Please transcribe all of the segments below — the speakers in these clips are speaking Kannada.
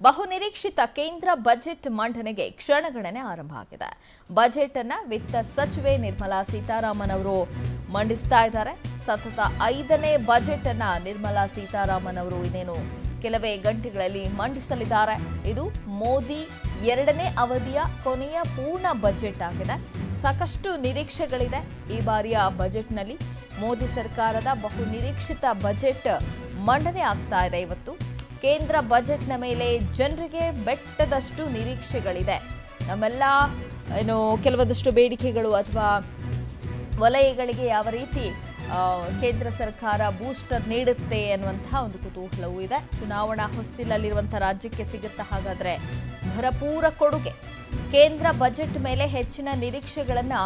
ಬಹುನಿರೀಕ್ಷಿತ ಕೇಂದ್ರ ಬಜೆಟ್ ಮಂಡನೆಗೆ ಕ್ಷಣಗಣನೆ ಆರಂಭ ಆಗಿದೆ ಬಜೆಟ್ ಅನ್ನ ವಿತ್ತ ಸಚಿವೆ ನಿರ್ಮಲಾ ಸೀತಾರಾಮನ್ ಅವರು ಮಂಡಿಸ್ತಾ ಇದ್ದಾರೆ ಸತತ ಐದನೇ ಬಜೆಟ್ ಅನ್ನ ನಿರ್ಮಲಾ ಸೀತಾರಾಮನ್ ಅವರು ಇನ್ನೇನು ಕೆಲವೇ ಗಂಟೆಗಳಲ್ಲಿ ಮಂಡಿಸಲಿದ್ದಾರೆ ಇದು ಮೋದಿ ಎರಡನೇ ಅವಧಿಯ ಕೊನೆಯ ಪೂರ್ಣ ಬಜೆಟ್ ಆಗಿದೆ ಸಾಕಷ್ಟು ನಿರೀಕ್ಷೆಗಳಿದೆ ಈ ಬಾರಿಯ ಬಜೆಟ್ನಲ್ಲಿ ಮೋದಿ ಸರ್ಕಾರದ ಬಹು ನಿರೀಕ್ಷಿತ ಬಜೆಟ್ ಮಂಡನೆ ಆಗ್ತಾ ಇದೆ ಇವತ್ತು ಕೇಂದ್ರ ಬಜೆಟ್ನ ಮೇಲೆ ಜನರಿಗೆ ಬೆಟ್ಟದಷ್ಟು ನಿರೀಕ್ಷೆಗಳಿದೆ ನಮ್ಮೆಲ್ಲ ಏನು ಕೆಲವೊಂದಷ್ಟು ಬೇಡಿಕೆಗಳು ಅಥವಾ ವಲಯಗಳಿಗೆ ಯಾವ ರೀತಿ ಆ, ಕೇಂದ್ರ ಸರ್ಕಾರ ಬೂಸ್ಟರ್ ನೀಡುತ್ತೆ ಅನ್ನುವಂತಹ ಒಂದು ಕುತೂಹಲವೂ ಇದೆ ಚುನಾವಣಾ ಹೊಸ್ತಿಲಲ್ಲಿರುವಂತಹ ರಾಜ್ಯಕ್ಕೆ ಸಿಗುತ್ತಾ ಹಾಗಾದ್ರೆ ಭರಪೂರ ಕೊಡುಗೆ ಕೇಂದ್ರ ಬಜೆಟ್ ಮೇಲೆ ಹೆಚ್ಚಿನ ನಿರೀಕ್ಷೆಗಳನ್ನ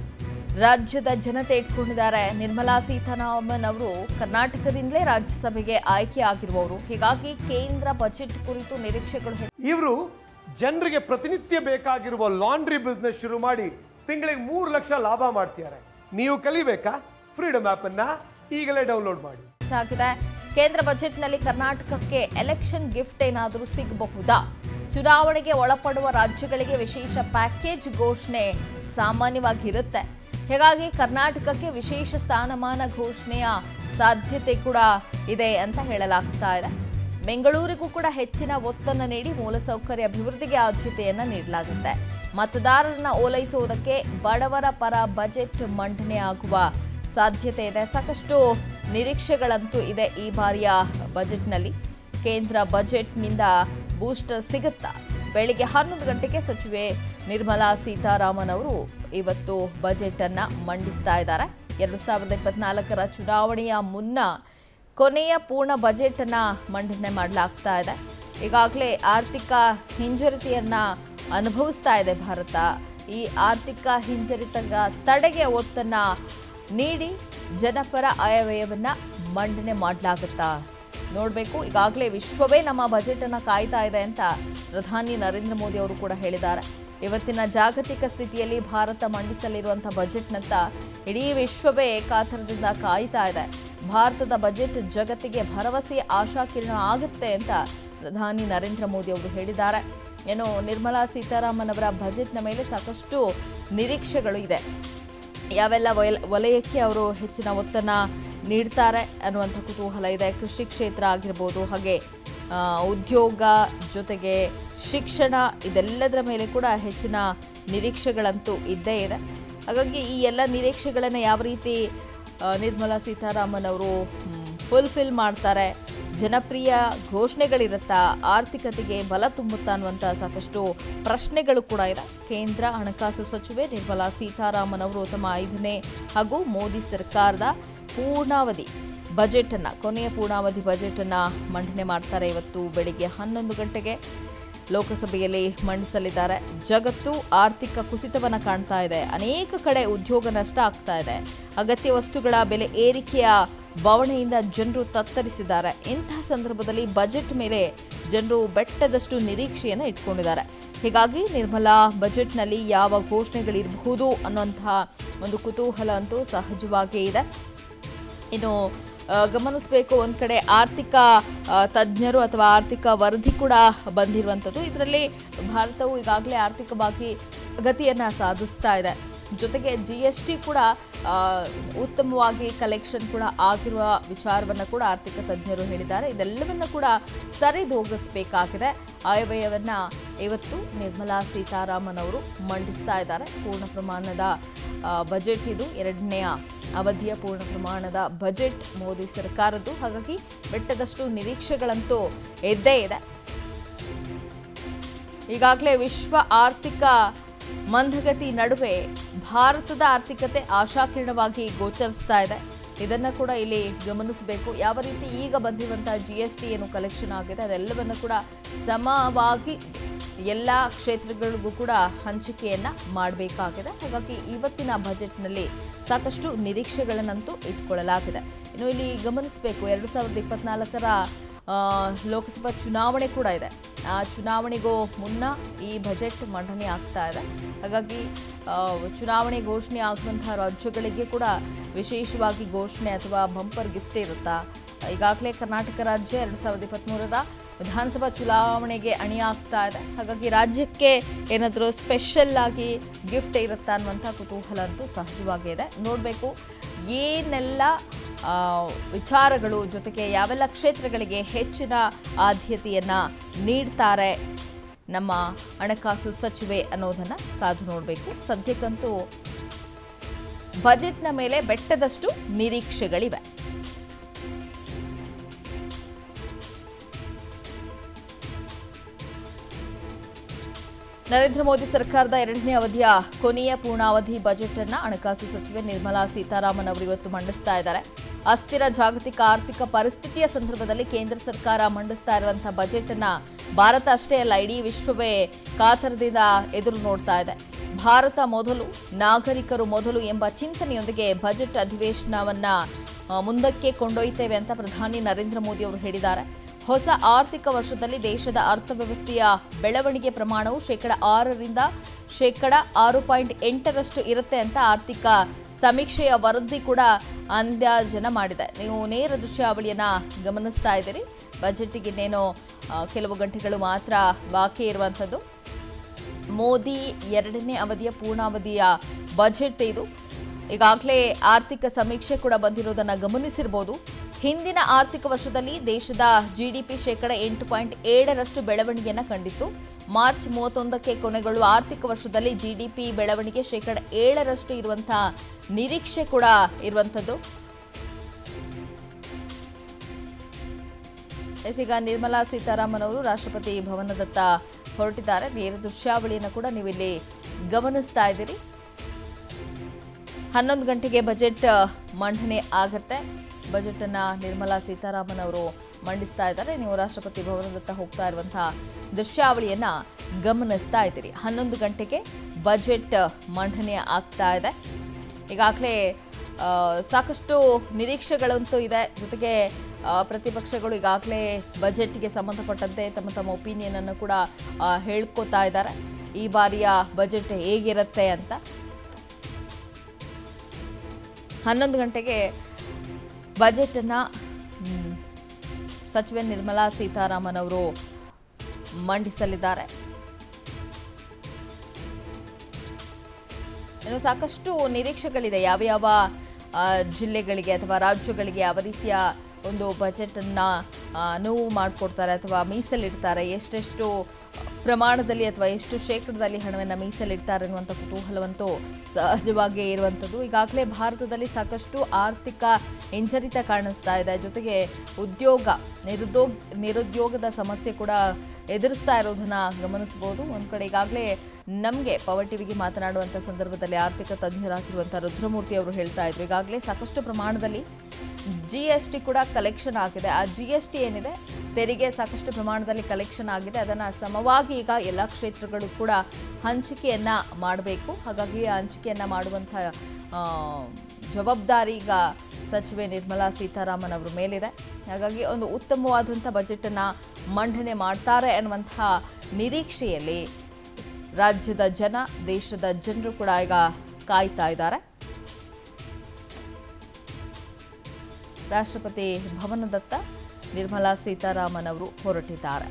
ರಾಜ್ಯದ ಜನತೆ ಇಟ್ಕೊಂಡಿದ್ದಾರೆ ನಿರ್ಮಲಾ ಸೀತಾರಾಮನ್ ಅವರು ಕರ್ನಾಟಕದಿಂದಲೇ ರಾಜ್ಯಸಭೆಗೆ ಆಯ್ಕೆ ಆಗಿರುವವರು ಹೀಗಾಗಿ ಕೇಂದ್ರ ಬಜೆಟ್ ಕುರಿತು ನಿರೀಕ್ಷೆಗಳು ಹೆಚ್ಚು ಇವರು ಜನರಿಗೆ ಪ್ರತಿನಿತ್ಯ ಬೇಕಾಗಿರುವ ಲಾಂಡ್ರಿ ಬಿಸ್ನೆಸ್ ಶುರು ಮಾಡಿ ತಿಂಗಳಿಗೆ ಮೂರು ಲಕ್ಷ ಲಾಭ ಮಾಡ್ತಿದ್ದಾರೆ ನೀವು ಕಲಿಬೇಕಾ ಫ್ರೀಡಮ್ ಆಪ್ ಅನ್ನ ಈಗಲೇ ಡೌನ್ಲೋಡ್ ಮಾಡಿ ಹೆಚ್ಚಾಗಿದೆ ಕೇಂದ್ರ ಬಜೆಟ್ನಲ್ಲಿ ಕರ್ನಾಟಕಕ್ಕೆ ಎಲೆಕ್ಷನ್ ಗಿಫ್ಟ್ ಏನಾದರೂ ಸಿಗಬಹುದಾ ಚುನಾವಣೆಗೆ ಒಳಪಡುವ ರಾಜ್ಯಗಳಿಗೆ ವಿಶೇಷ ಪ್ಯಾಕೇಜ್ ಘೋಷಣೆ ಸಾಮಾನ್ಯವಾಗಿ ಇರುತ್ತೆ ಹೀಗಾಗಿ ಕರ್ನಾಟಕಕ್ಕೆ ವಿಶೇಷ ಸ್ಥಾನಮಾನ ಘೋಷಣೆಯ ಸಾಧ್ಯತೆ ಕೂಡ ಇದೆ ಅಂತ ಹೇಳಲಾಗ್ತಾ ಇದೆ ಬೆಂಗಳೂರಿಗೂ ಕೂಡ ಹೆಚ್ಚಿನ ಒತ್ತನ್ನು ನೀಡಿ ಮೂಲಸೌಕರ್ಯ ಅಭಿವೃದ್ಧಿಗೆ ಆದ್ಯತೆಯನ್ನ ನೀಡಲಾಗುತ್ತೆ ಮತದಾರರನ್ನ ಓಲೈಸುವುದಕ್ಕೆ ಬಡವರ ಪರ ಬಜೆಟ್ ಮಂಡನೆ ಆಗುವ ಸಾಧ್ಯತೆ ಇದೆ ಸಾಕಷ್ಟು ನಿರೀಕ್ಷೆಗಳಂತೂ ಇದೆ ಈ ಬಾರಿಯ ಬಜೆಟ್ನಲ್ಲಿ ಕೇಂದ್ರ ಬಜೆಟ್ನಿಂದ ಬೂಸ್ಟರ್ ಸಿಗುತ್ತಾ ಬೆಳಿಗ್ಗೆ ಹನ್ನೊಂದು ಗಂಟೆಗೆ ಸಚಿವೆ ನಿರ್ಮಲಾ ಸೀತಾರಾಮನ್ ಅವರು ಇವತ್ತು ಬಜೆಟ್ ಅನ್ನ ಮಂಡಿಸ್ತಾ ಇದ್ದಾರೆ ಎರಡು ಸಾವಿರದ ಇಪ್ಪತ್ನಾಲ್ಕರ ಚುನಾವಣೆಯ ಮುನ್ನ ಕೊನೆಯ ಪೂರ್ಣ ಬಜೆಟ್ ಅನ್ನ ಮಂಡನೆ ಮಾಡಲಾಗ್ತಾ ಇದೆ ಈಗಾಗಲೇ ಆರ್ಥಿಕ ಹಿಂಜರಿತೆಯನ್ನ ಅನುಭವಿಸ್ತಾ ಇದೆ ಭಾರತ ಈ ಆರ್ಥಿಕ ಹಿಂಜರಿತ ತಡೆಗೆ ಒತ್ತನ್ನ ನೀಡಿ ಜನಪರ ಆಯವ್ಯಯವನ್ನ ಮಂಡನೆ ಮಾಡಲಾಗುತ್ತಾ ನೋಡಬೇಕು ಈಗಾಗಲೇ ವಿಶ್ವವೇ ನಮ್ಮ ಬಜೆಟ್ ಅನ್ನ ಕಾಯ್ತಾ ಇದೆ ಅಂತ ಪ್ರಧಾನಿ ನರೇಂದ್ರ ಮೋದಿ ಅವರು ಕೂಡ ಹೇಳಿದ್ದಾರೆ ಇವತ್ತಿನ ಜಾಗತಿಕ ಸ್ಥಿತಿಯಲ್ಲಿ ಭಾರತ ಮಂಡಿಸಲಿರುವಂತಹ ಬಜೆಟ್ನಂತ ಇಡೀ ವಿಶ್ವವೇ ಕಾತರದಿಂದ ಕಾಯ್ತಾ ಇದೆ ಭಾರತದ ಬಜೆಟ್ ಜಗತ್ತಿಗೆ ಭರವಸೆಯ ಆಶಾಕಿರಣ ಆಗುತ್ತೆ ಅಂತ ಪ್ರಧಾನಿ ನರೇಂದ್ರ ಮೋದಿ ಅವರು ಹೇಳಿದ್ದಾರೆ ಏನು ನಿರ್ಮಲಾ ಸೀತಾರಾಮನ್ ಅವರ ಬಜೆಟ್ನ ಮೇಲೆ ಸಾಕಷ್ಟು ನಿರೀಕ್ಷೆಗಳು ಇದೆ ಯಾವೆಲ್ಲ ವಲ ವಲಯಕ್ಕೆ ಅವರು ಹೆಚ್ಚಿನ ಒತ್ತನ್ನು ನೀಡ್ತಾರೆ ಅನ್ನುವಂಥ ಕುತೂಹಲ ಇದೆ ಕೃಷಿ ಕ್ಷೇತ್ರ ಆಗಿರ್ಬೋದು ಹಾಗೆ ಆ, ಉದ್ಯೋಗ ಜೊತೆಗೆ ಶಿಕ್ಷಣ ಇದೆಲ್ಲದರ ಮೇಲೆ ಕೂಡ ಹೆಚ್ಚಿನ ನಿರೀಕ್ಷೆಗಳಂತೂ ಇದ್ದೇ ಇದೆ ಹಾಗಾಗಿ ಈ ಎಲ್ಲ ನಿರೀಕ್ಷೆಗಳನ್ನು ಯಾವ ರೀತಿ ಆ, ನಿರ್ಮಲಾ ಸೀತಾರಾಮನ್ ಅವರು ಫುಲ್ಫಿಲ್ ಮಾಡ್ತಾರೆ ಜನಪ್ರಿಯ ಘೋಷಣೆಗಳಿರುತ್ತಾ ಆರ್ಥಿಕತೆಗೆ ಬಲ ತುಂಬುತ್ತಾ ಅನ್ನುವಂಥ ಸಾಕಷ್ಟು ಪ್ರಶ್ನೆಗಳು ಕೂಡ ಇದೆ ಕೇಂದ್ರ ಹಣಕಾಸು ಸಚಿವೆ ನಿರ್ಮಲಾ ಸೀತಾರಾಮನ್ ಅವರು ತಮ್ಮ ಐದನೇ ಹಾಗೂ ಮೋದಿ ಸರ್ಕಾರದ ಪೂರ್ಣಾವಧಿ ಬಜೆಟನ್ನು ಕೊನೆಯ ಪೂರ್ಣಾವಧಿ ಬಜೆಟನ್ನು ಮಂಡನೆ ಮಾಡ್ತಾರೆ ಇವತ್ತು ಬೆಳಿಗ್ಗೆ ಹನ್ನೊಂದು ಗಂಟೆಗೆ ಲೋಕಸಭೆಯಲ್ಲಿ ಮಂಡಿಸಲಿದ್ದಾರೆ ಜಗತ್ತು ಆರ್ಥಿಕ ಕುಸಿತವನ್ನು ಕಾಣ್ತಾ ಇದೆ ಅನೇಕ ಕಡೆ ಉದ್ಯೋಗ ನಷ್ಟ ಆಗ್ತಾ ಇದೆ ಅಗತ್ಯ ವಸ್ತುಗಳ ಬೆಲೆ ಏರಿಕೆಯ ಬವಣೆಯಿಂದ ಜನರು ತತ್ತರಿಸಿದ್ದಾರೆ ಇಂತಹ ಸಂದರ್ಭದಲ್ಲಿ ಬಜೆಟ್ ಮೇಲೆ ಜನರು ಬೆಟ್ಟದಷ್ಟು ನಿರೀಕ್ಷೆಯನ್ನು ಇಟ್ಕೊಂಡಿದ್ದಾರೆ ಹೀಗಾಗಿ ನಿರ್ಮಲಾ ಬಜೆಟ್ನಲ್ಲಿ ಯಾವ ಘೋಷಣೆಗಳಿರಬಹುದು ಅನ್ನುವಂತಹ ಒಂದು ಕುತೂಹಲ ಅಂತೂ ಸಹಜವಾಗೇ ಇದೆ ಇನ್ನು ಆ, ಗಮನಿಸಬೇಕು ಒಂದು ಕಡೆ ಆರ್ಥಿಕ ಆ, ತಜ್ಞರು ಅಥವಾ ಆರ್ಥಿಕ ವರದಿ ಕೂಡ ಬಂದಿರುವಂಥದ್ದು ಇದರಲ್ಲಿ ಭಾರತವು ಈಗಾಗಲೇ ಆರ್ಥಿಕವಾಗಿ ಪ್ರಗತಿಯನ್ನು ಸಾಧಿಸ್ತಾ ಇದೆ ಜೊತೆಗೆ ಜಿ ಎಸ್ ಟಿ ಕೂಡ ಆ, ಉತ್ತಮವಾಗಿ ಕಲೆಕ್ಷನ್ ಕೂಡ ಆಗಿರುವ ವಿಚಾರವನ್ನು ಕೂಡ ಆರ್ಥಿಕ ತಜ್ಞರು ಹೇಳಿದ್ದಾರೆ ಇದೆಲ್ಲವನ್ನು ಕೂಡ ಸರಿದೂಗಿಸಬೇಕಾಗಿದೆ ಆಯವ್ಯಯವನ್ನು ಇವತ್ತು ನಿರ್ಮಲಾ ಸೀತಾರಾಮನ್ ಅವರು ಮಂಡಿಸ್ತಾ ಇದ್ದಾರೆ ಪೂರ್ಣ ಪ್ರಮಾಣದ ಆ, ಬಜೆಟ್ ಇದು ಎರಡನೆಯ ಅವಧಿಯ ಪೂರ್ಣ ಪ್ರಮಾಣದ ಬಜೆಟ್ ಮೋದಿ ಸರ್ಕಾರದ್ದು ಹಾಗಾಗಿ ಬೆಟ್ಟದಷ್ಟು ನಿರೀಕ್ಷೆಗಳಂತೂ ಇದ್ದೇ ಇದೆ ಈಗಾಗಲೇ ವಿಶ್ವ ಆರ್ಥಿಕ ಮಂದಗತಿ ನಡುವೆ ಭಾರತದ ಆರ್ಥಿಕತೆ ಆಶಾಕಿರಣವಾಗಿ ಗೋಚರಿಸ್ತಾ ಇದೆ ಇದನ್ನು ಕೂಡ ಇಲ್ಲಿ ಗಮನಿಸಬೇಕು ಯಾವ ರೀತಿ ಈಗ ಬಂದಿರುವಂತಹ ಜಿ ಎಸ್ ಟಿ ಏನು ಕಲೆಕ್ಷನ್ ಆಗಿದೆ ಅದೆಲ್ಲವನ್ನು ಕೂಡ ಸಮವಾಗಿ ಎಲ್ಲ ಕ್ಷೇತ್ರಗಳಿಗೂ ಕೂಡ ಹಂಚಿಕೆಯನ್ನು ಮಾಡಬೇಕಾಗಿದೆ ಹಾಗಾಗಿ ಇವತ್ತಿನ ಬಜೆಟ್ನಲ್ಲಿ ಸಾಕಷ್ಟು ನಿರೀಕ್ಷೆಗಳನ್ನಂತೂ ಇಟ್ಕೊಳ್ಳಲಾಗಿದೆ ಇನ್ನು ಇಲ್ಲಿ ಗಮನಿಸಬೇಕು ಎರಡು ಸಾವಿರದ ಇಪ್ಪತ್ನಾಲ್ಕರ ಆ, ಲೋಕಸಭಾ ಚುನಾವಣೆ ಕೂಡ ಇದೆ ಆ ಚುನಾವಣೆಗೂ ಮುನ್ನ ಈ ಬಜೆಟ್ ಮಂಡನೆ ಆಗ್ತಾ ಇದೆ ಹಾಗಾಗಿ ಆ, ಚುನಾವಣೆ ಘೋಷಣೆ ಆಗುವಂತಹ ರಾಜ್ಯಗಳಿಗೆ ಕೂಡ ವಿಶೇಷವಾಗಿ ಘೋಷಣೆ ಅಥವಾ ಬಂಪರ್ ಗಿಫ್ಟ್ ಇರುತ್ತಾ ಈಗಾಗಲೇ ಕರ್ನಾಟಕ ರಾಜ್ಯ ಎರಡು ಸಾವಿರದ ಇಪ್ಪತ್ತ್ಮೂರರ ವಿಧಾನಸಭಾ ಚುನಾವಣೆಗೆ ಅಣಿಯಾಗ್ತಾ ಇದೆ ಹಾಗಾಗಿ ರಾಜ್ಯಕ್ಕೆ ಏನಾದರೂ ಸ್ಪೆಷಲ್ ಆಗಿ ಗಿಫ್ಟ್ ಇರುತ್ತಾ ಅನ್ನುವಂಥ ಕುತೂಹಲ ಅಂತೂ ಸಹಜವಾಗೇ ಇದೆ ನೋಡಬೇಕು ಏನೆಲ್ಲ ಆ, ವಿಚಾರಗಳು ಜೊತೆಗೆ ಯಾವೆಲ್ಲ ಕ್ಷೇತ್ರಗಳಿಗೆ ಹೆಚ್ಚಿನ ಆದ್ಯತೆಯನ್ನು ನೀಡ್ತಾರೆ ನಮ್ಮ ಹಣಕಾಸು ಸಚಿವೆ ಅನ್ನೋದನ್ನು ಕಾದು ನೋಡಬೇಕು ಸದ್ಯಕ್ಕಂತೂ ಬಜೆಟ್ನ ಮೇಲೆ ಬೆಟ್ಟದಷ್ಟು ನಿರೀಕ್ಷೆಗಳಿವೆ ನರೇಂದ್ರ ಮೋದಿ ಸರ್ಕಾರದ ಎರಡನೇ ಅವಧಿಯ ಕೊನೆಯ ಪೂರ್ಣಾವಧಿ ಬಜೆಟ್ ಅನ್ನ ಹಣಕಾಸು ಸಚಿವೆ ನಿರ್ಮಲಾ ಸೀತಾರಾಮನ್ ಅವರು ಇವತ್ತು ಮಂಡಿಸ್ತಾ ಇದ್ದಾರೆ ಅಸ್ಥಿರ ಜಾಗತಿಕ ಆರ್ಥಿಕ ಪರಿಸ್ಥಿತಿಯ ಸಂದರ್ಭದಲ್ಲಿ ಕೇಂದ್ರ ಸರ್ಕಾರ ಮಂಡಿಸ್ತಾ ಇರುವಂತಹ ಬಜೆಟ್ ಅನ್ನ ಭಾರತ ಅಷ್ಟೇ ಅಲ್ಲ ಇಡೀ ವಿಶ್ವವೇ ಕಾತರದಿಂದ ಎದುರು ನೋಡ್ತಾ ಇದೆ ಭಾರತ ಮೊದಲು ನಾಗರಿಕರು ಮೊದಲು ಎಂಬ ಚಿಂತನೆಯೊಂದಿಗೆ ಬಜೆಟ್ ಅಧಿವೇಶನವನ್ನ ಆ, ಮುಂದಕ್ಕೆ ಕೊಂಡೊಯ್ತೇವೆ ಅಂತ ಪ್ರಧಾನಿ ನರೇಂದ್ರ ಮೋದಿ ಅವರು ಹೇಳಿದ್ದಾರೆ ಹೊಸ ಆರ್ಥಿಕ ವರ್ಷದಲ್ಲಿ ದೇಶದ ಅರ್ಥವ್ಯವಸ್ಥೆಯ ಬೆಳವಣಿಗೆ ಪ್ರಮಾಣವು ಶೇಕಡ ಆರರಿಂದ ಶೇಕಡ ಆರು ಪಾಯಿಂಟ್ ಎಂಟರಷ್ಟು ಇರುತ್ತೆ ಅಂತ ಆರ್ಥಿಕ ಸಮೀಕ್ಷೆಯ ವರದಿ ಕೂಡ ಅಂದಾಜನ ಮಾಡಿದೆ ನೀವು ನೇರ ದೃಶ್ಯಾವಳಿಯನ್ನ ಗಮನಿಸ್ತಾ ಇದ್ದೀರಿ ಬಜೆಟ್ಗೆ ಇನ್ನೇನು ಆ, ಕೆಲವು ಗಂಟೆಗಳು ಮಾತ್ರ ಬಾಕಿ ಇರುವಂಥದ್ದು ಮೋದಿ ಎರಡನೇ ಅವಧಿಯ ಪೂರ್ಣಾವಧಿಯ ಬಜೆಟ್ ಇದು ಈಗಾಗಲೇ ಆರ್ಥಿಕ ಸಮೀಕ್ಷೆ ಕೂಡ ಬಂದಿರೋದನ್ನು ಗಮನಿಸಿರ್ಬೋದು ಹಿಂದಿನ ಆರ್ಥಿಕ ವರ್ಷದಲ್ಲಿ ದೇಶದ ಜಿಡಿಪಿ ಶೇಕಡ ಎಂಟು ಪಾಯಿಂಟ್ ಏಳರಷ್ಟು ಬೆಳವಣಿಗೆಯನ್ನು ಕಂಡಿತ್ತು ಮಾರ್ಚ್ ಮೂವತ್ತೊಂದಕ್ಕೆ ಕೊನೆಗೊಳ್ಳುವ ಆರ್ಥಿಕ ವರ್ಷದಲ್ಲಿ ಜಿಡಿಪಿ ಬೆಳವಣಿಗೆ ಶೇಕಡ ಏಳರಷ್ಟು ಇರುವಂತಹ ನಿರೀಕ್ಷೆ ಕೂಡ ಇರುವಂಥದ್ದು ಎಸ್ ಈಗ ನಿರ್ಮಲಾ ಸೀತಾರಾಮನ್ ಅವರು ರಾಷ್ಟ್ರಪತಿ ಭವನದತ್ತ ಹೊರಟಿದ್ದಾರೆ ನೇರ ದೃಶ್ಯಾವಳಿಯನ್ನು ಕೂಡ ನೀವು ಇಲ್ಲಿ ಗಮನಿಸ್ತಾ ಇದ್ದೀರಿ ಹನ್ನೊಂದು ಗಂಟೆಗೆ ಬಜೆಟ್ ಮಂಡನೆ ಆಗುತ್ತೆ ಬಜೆಟ್ ಅನ್ನ ನಿರ್ಮಲಾ ಸೀತಾರಾಮನ್ ಅವರು ಮಂಡಿಸ್ತಾ ಇದ್ದಾರೆ ನೀವು ರಾಷ್ಟ್ರಪತಿ ಭವನದತ್ತ ಹೋಗ್ತಾ ಇರುವಂತಹ ದೃಶ್ಯಾವಳಿಯನ್ನ ಗಮನಿಸ್ತಾ ಇದ್ದೀರಿ ಹನ್ನೊಂದು ಗಂಟೆಗೆ ಬಜೆಟ್ ಮಂಡನೆ ಆಗ್ತಾ ಇದೆ ಈಗಾಗಲೇ ಆ, ಸಾಕಷ್ಟು ನಿರೀಕ್ಷೆಗಳಂತೂ ಇದೆ ಜೊತೆಗೆ ಆ, ಪ್ರತಿಪಕ್ಷಗಳು ಈಗಾಗಲೇ ಬಜೆಟ್ಗೆ ಸಂಬಂಧಪಟ್ಟಂತೆ ತಮ್ಮ ತಮ್ಮ ಒಪಿನಿಯನ್ ಅನ್ನು ಕೂಡ ಆ, ಹೇಳ್ಕೊತಾ ಇದ್ದಾರೆ ಈ ಬಾರಿಯ ಬಜೆಟ್ ಹೇಗಿರುತ್ತೆ ಅಂತ ಹನ್ನೊಂದು ಗಂಟೆಗೆ ಬಜೆಟನ್ನು ಸಚಿವೆ ನಿರ್ಮಲಾ ಸೀತಾರಾಮನ್ ಅವರು ಮಂಡಿಸಲಿದ್ದಾರೆ ಇನ್ನು ಸಾಕಷ್ಟು ನಿರೀಕ್ಷೆಗಳಿದೆ ಯಾವ ಯಾವ ಆ, ಜಿಲ್ಲೆಗಳಿಗೆ ಅಥವಾ ರಾಜ್ಯಗಳಿಗೆ ಯಾವ ರೀತಿಯ ಒಂದು ಬಜೆಟನ್ನು ನೋವು ಮಾಡಿಕೊಡ್ತಾರೆ ಅಥವಾ ಮೀಸಲಿಡ್ತಾರೆ ಎಷ್ಟೆಷ್ಟು ಪ್ರಮಾಣದಲ್ಲಿ ಅಥವಾ ಎಷ್ಟು ಶೇಕಡದಲ್ಲಿ ಹಣವನ್ನು ಮೀಸಲಿಡ್ತಾರೆ ಅನ್ನುವಂಥ ಕುತೂಹಲವಂತೂ ಸಹಜವಾಗಿಯೇ ಇರುವಂಥದ್ದು ಈಗಾಗಲೇ ಭಾರತದಲ್ಲಿ ಸಾಕಷ್ಟು ಆರ್ಥಿಕ ಹಿಂಜರಿತ ಕಾಣಿಸ್ತಾ ಇದೆ ಜೊತೆಗೆ ಉದ್ಯೋಗ ನಿರುದ್ಯೋಗ ನಿರುದ್ಯೋಗದ ಸಮಸ್ಯೆ ಕೂಡ ಎದುರಿಸ್ತಾ ಇರೋದನ್ನ ಗಮನಿಸಬಹುದು ಒಂದು ಕಡೆ ಈಗಾಗಲೇ ನಮಗೆ ಪವರ್ ಟಿವಿಗೆ ಮಾತನಾಡುವಂಥ ಸಂದರ್ಭದಲ್ಲಿ ಆರ್ಥಿಕ ತಜ್ಞರಾಗಿರುವಂಥ ರುದ್ರಮೂರ್ತಿ ಅವರು ಹೇಳ್ತಾ ಇದ್ರು ಈಗಾಗಲೇ ಸಾಕಷ್ಟು ಪ್ರಮಾಣದಲ್ಲಿ ಜಿ ಎಸ್ ಟಿ ಕೂಡ ಕಲೆಕ್ಷನ್ ಆಗಿದೆ ಆ ಜಿ ಎಸ್ ಟಿ ಏನಿದೆ ತೆರಿಗೆ ಸಾಕಷ್ಟು ಪ್ರಮಾಣದಲ್ಲಿ ಕಲೆಕ್ಷನ್ ಆಗಿದೆ ಅದನ್ನು ಸಮವಾಗಿ ಈಗ ಎಲ್ಲ ಕ್ಷೇತ್ರಗಳು ಕೂಡ ಹಂಚಿಕೆಯನ್ನ ಮಾಡಬೇಕು ಹಾಗಾಗಿ ಆ ಹಂಚಿಕೆಯನ್ನ ಮಾಡುವಂಥ ಆ, ಜವಾಬ್ದಾರಿ ಈಗ ಸಚಿವೆ ನಿರ್ಮಲಾ ಸೀತಾರಾಮನ್ ಅವರ ಮೇಲಿದೆ ಹಾಗಾಗಿ ಒಂದು ಉತ್ತಮವಾದಂಥ ಬಜೆಟನ್ನು ಮಂಡನೆ ಮಾಡ್ತಾರೆ ಅನ್ನುವಂತಹ ನಿರೀಕ್ಷೆಯಲ್ಲಿ ರಾಜ್ಯದ ಜನ ದೇಶದ ಜನರು ಕೂಡ ಈಗ ಕಾಯ್ತಾ ಇದ್ದಾರೆ ರಾಷ್ಟ್ರಪತಿ ಭವನದತ್ತ ನಿರ್ಮಲಾ ಸೀತಾರಾಮನ್ ಅವರು ಹೊರಟಿದ್ದಾರೆ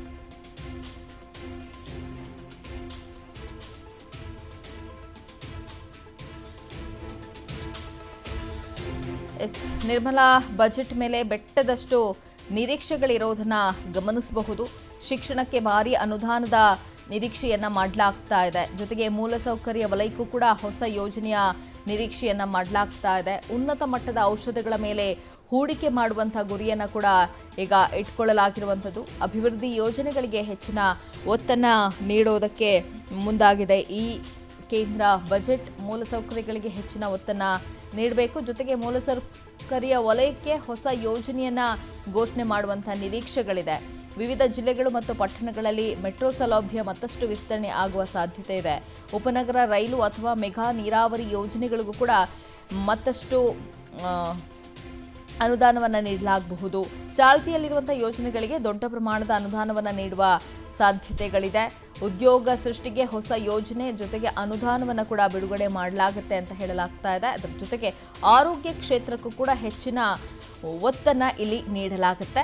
ಎಸ್ ನಿರ್ಮಲಾ ಬಜೆಟ್ ಮೇಲೆ ಬೆಟ್ಟದಷ್ಟು ನಿರೀಕ್ಷೆಗಳಿರೋದನ್ನ ಗಮನಿಸಬಹುದು ಶಿಕ್ಷಣಕ್ಕೆ ಭಾರಿ ಅನುದಾನದ ನಿರೀಕ್ಷೆಯನ್ನ ಮಾಡಲಾಗ್ತಾ ಇದೆ ಜೊತೆಗೆ ಮೂಲಸೌಕರ್ಯ ವಲಯಕ್ಕೂ ಕೂಡ ಹೊಸ ಯೋಜನೆಯ ನಿರೀಕ್ಷೆಯನ್ನ ಮಾಡಲಾಗ್ತಾ ಇದೆ ಉನ್ನತ ಮಟ್ಟದ ಔಷಧಗಳ ಮೇಲೆ ಹೂಡಿಕೆ ಮಾಡುವಂಥ ಗುರಿಯನ್ನು ಕೂಡ ಈಗ ಇಟ್ಕೊಳ್ಳಲಾಗಿರುವಂಥದ್ದು ಅಭಿವೃದ್ಧಿ ಯೋಜನೆಗಳಿಗೆ ಹೆಚ್ಚಿನ ಒತ್ತನ್ನು ನೀಡೋದಕ್ಕೆ ಮುಂದಾಗಿದೆ ಈ ಕೇಂದ್ರ ಬಜೆಟ್ ಮೂಲಸೌಕರ್ಯಗಳಿಗೆ ಹೆಚ್ಚಿನ ಒತ್ತನ್ನು ನೀಡಬೇಕು ಜೊತೆಗೆ ಮೂಲಸೌಕರ್ಯ ವಲಯಕ್ಕೆ ಹೊಸ ಯೋಜನೆಯನ್ನ ಘೋಷಣೆ ಮಾಡುವಂಥ ನಿರೀಕ್ಷೆಗಳಿದೆ ವಿವಿಧ ಜಿಲ್ಲೆಗಳು ಮತ್ತು ಪಟ್ಟಣಗಳಲ್ಲಿ ಮೆಟ್ರೋ ಸೌಲಭ್ಯ ಮತ್ತಷ್ಟು ವಿಸ್ತರಣೆ ಆಗುವ ಸಾಧ್ಯತೆ ಇದೆ ಉಪನಗರ ರೈಲು ಅಥವಾ ಮೆಗಾ ನೀರಾವರಿ ಯೋಜನೆಗಳಿಗೂ ಕೂಡ ಮತ್ತಷ್ಟು ಆ, ಅನುದಾನವನ್ನು ನೀಡಲಾಗಬಹುದು ಚಾಲ್ತಿಯಲ್ಲಿರುವಂಥ ಯೋಜನೆಗಳಿಗೆ ದೊಡ್ಡ ಪ್ರಮಾಣದ ಅನುದಾನವನ್ನು ನೀಡುವ ಸಾಧ್ಯತೆಗಳಿದೆ ಉದ್ಯೋಗ ಸೃಷ್ಟಿಗೆ ಹೊಸ ಯೋಜನೆ ಜೊತೆಗೆ ಅನುದಾನವನ್ನು ಕೂಡ ಬಿಡುಗಡೆ ಮಾಡಲಾಗುತ್ತೆ ಅಂತ ಹೇಳಲಾಗ್ತಾ ಇದೆ ಅದರ ಜೊತೆಗೆ ಆರೋಗ್ಯ ಕ್ಷೇತ್ರಕ್ಕೂ ಕೂಡ ಹೆಚ್ಚಿನ ಒತ್ತನ್ನು ಇಲ್ಲಿ ನೀಡಲಾಗುತ್ತೆ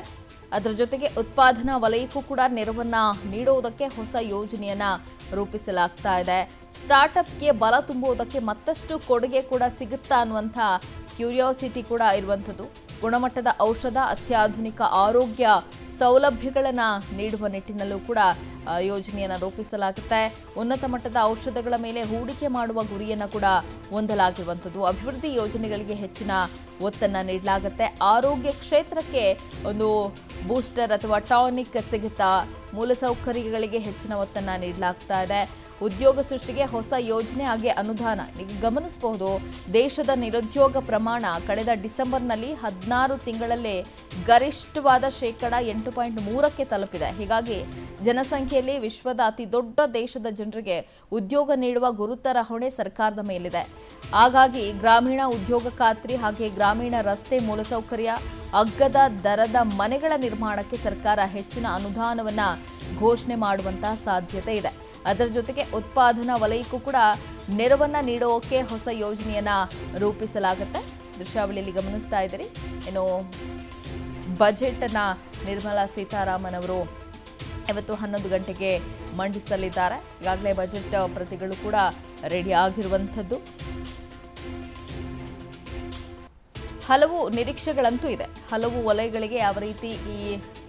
ಅದರ ಜೊತೆಗೆ ಉತ್ಪಾದನಾ ವಲಯಕ್ಕೂ ಕೂಡ ನೆರವನ್ನ ನೀಡುವುದಕ್ಕೆ ಹೊಸ ಯೋಜನೆಯನ್ನ ರೂಪಿಸಲಾಗ್ತಾ ಇದೆ ಸ್ಟಾರ್ಟ್ಅಪ್ಗೆ ಬಲ ತುಂಬುವುದಕ್ಕೆ ಮತ್ತಷ್ಟು ಕೊಡುಗೆ ಕೂಡ ಸಿಗುತ್ತಾ ಅನ್ನುವಂಥ ಕ್ಯೂರಿಯಾಸಿಟಿ ಕೂಡ ಇರುವಂಥದ್ದು ಗುಣಮಟ್ಟದ ಔಷಧ ಅತ್ಯಾಧುನಿಕ ಆರೋಗ್ಯ ಸೌಲಭ್ಯಗಳನ್ನು ನೀಡುವ ನಿಟ್ಟಿನಲ್ಲೂ ಕೂಡ ಆ, ಯೋಜನೆಯನ್ನು ರೂಪಿಸಲಾಗುತ್ತೆ ಉನ್ನತ ಮಟ್ಟದ ಔಷಧಗಳ ಮೇಲೆ ಹೂಡಿಕೆ ಮಾಡುವ ಗುರಿಯನ್ನು ಕೂಡ ಹೊಂದಲಾಗಿರುವಂಥದ್ದು ಅಭಿವೃದ್ಧಿ ಯೋಜನೆಗಳಿಗೆ ಹೆಚ್ಚಿನ ಒತ್ತನ್ನು ನೀಡಲಾಗುತ್ತೆ ಆರೋಗ್ಯ ಕ್ಷೇತ್ರಕ್ಕೆ ಒಂದು ಬೂಸ್ಟರ್ ಅಥವಾ ಟಾನಿಕ್ ಸಿಗುತ್ತಾ ಮೂಲಸೌಕರ್ಯಗಳಿಗೆ ಹೆಚ್ಚಿನ ಒತ್ತನ್ನು ನೀಡಲಾಗ್ತಾ ಇದೆ ಉದ್ಯೋಗ ಸೃಷ್ಟಿಗೆ ಹೊಸ ಯೋಜನೆ ಹಾಗೆ ಅನುದಾನ ಈಗ ಗಮನಿಸಬಹುದು ದೇಶದ ನಿರುದ್ಯೋಗ ಪ್ರಮಾಣ ಕಳೆದ ಡಿಸೆಂಬರ್ನಲ್ಲಿ ಹದಿನಾರು ತಿಂಗಳಲ್ಲೇ ಗರಿಷ್ಠವಾದ ಶೇಕಡ ಎಂಟು ಪಾಯಿಂಟ್ ಮೂರಕ್ಕೆ ತಲುಪಿದೆ ಹೀಗಾಗಿ ಜನಸಂಖ್ಯೆಯಲ್ಲಿ ವಿಶ್ವದ ಅತಿ ದೊಡ್ಡ ದೇಶದ ಜನರಿಗೆ ಉದ್ಯೋಗ ನೀಡುವ ಗುರುತರ ಹೊಣೆ ಸರ್ಕಾರದ ಮೇಲಿದೆ ಹಾಗಾಗಿ ಗ್ರಾಮೀಣ ಉದ್ಯೋಗ ಖಾತ್ರಿ ಹಾಗೆ ಗ್ರಾಮೀಣ ರಸ್ತೆ ಮೂಲಸೌಕರ್ಯ ಅಗ್ಗದ ದರದ ಮನೆಗಳ ನಿರ್ಮಾಣಕ್ಕೆ ಸರ್ಕಾರ ಹೆಚ್ಚಿನ ಅನುದಾನವನ್ನ ಘೋಷಣೆ ಮಾಡುವಂತಹ ಸಾಧ್ಯತೆ ಇದೆ ಅದರ ಜೊತೆಗೆ ಉತ್ಪಾದನಾ ವಲಯಕ್ಕೂ ಕೂಡ ನೆರವನ್ನ ನೀಡೋಕೆ ಹೊಸ ಯೋಜನೆಯನ್ನ ರೂಪಿಸಲಾಗುತ್ತೆ ದೃಶ್ಯಾವಳಿಯಲ್ಲಿ ಗಮನಿಸ್ತಾ ಇದ್ದೀರಿ ಇನ್ನು ಬಜೆಟ್ ಅನ್ನ ನಿರ್ಮಲಾ ಸೀತಾರಾಮನ್ ಅವರು ಇವತ್ತು ಹನ್ನೊಂದು ಗಂಟೆಗೆ ಮಂಡಿಸಲಿದ್ದಾರೆ ಈಗಾಗಲೇ ಬಜೆಟ್ ಪ್ರತಿಗಳು ಕೂಡ ರೆಡಿ ಆಗಿರುವಂಥದ್ದು ಹಲವು ನಿರೀಕ್ಷೆಗಳಂತೂ ಇದೆ ಹಲವು ವಲಯಗಳಿಗೆ ಯಾವ ರೀತಿ ಈ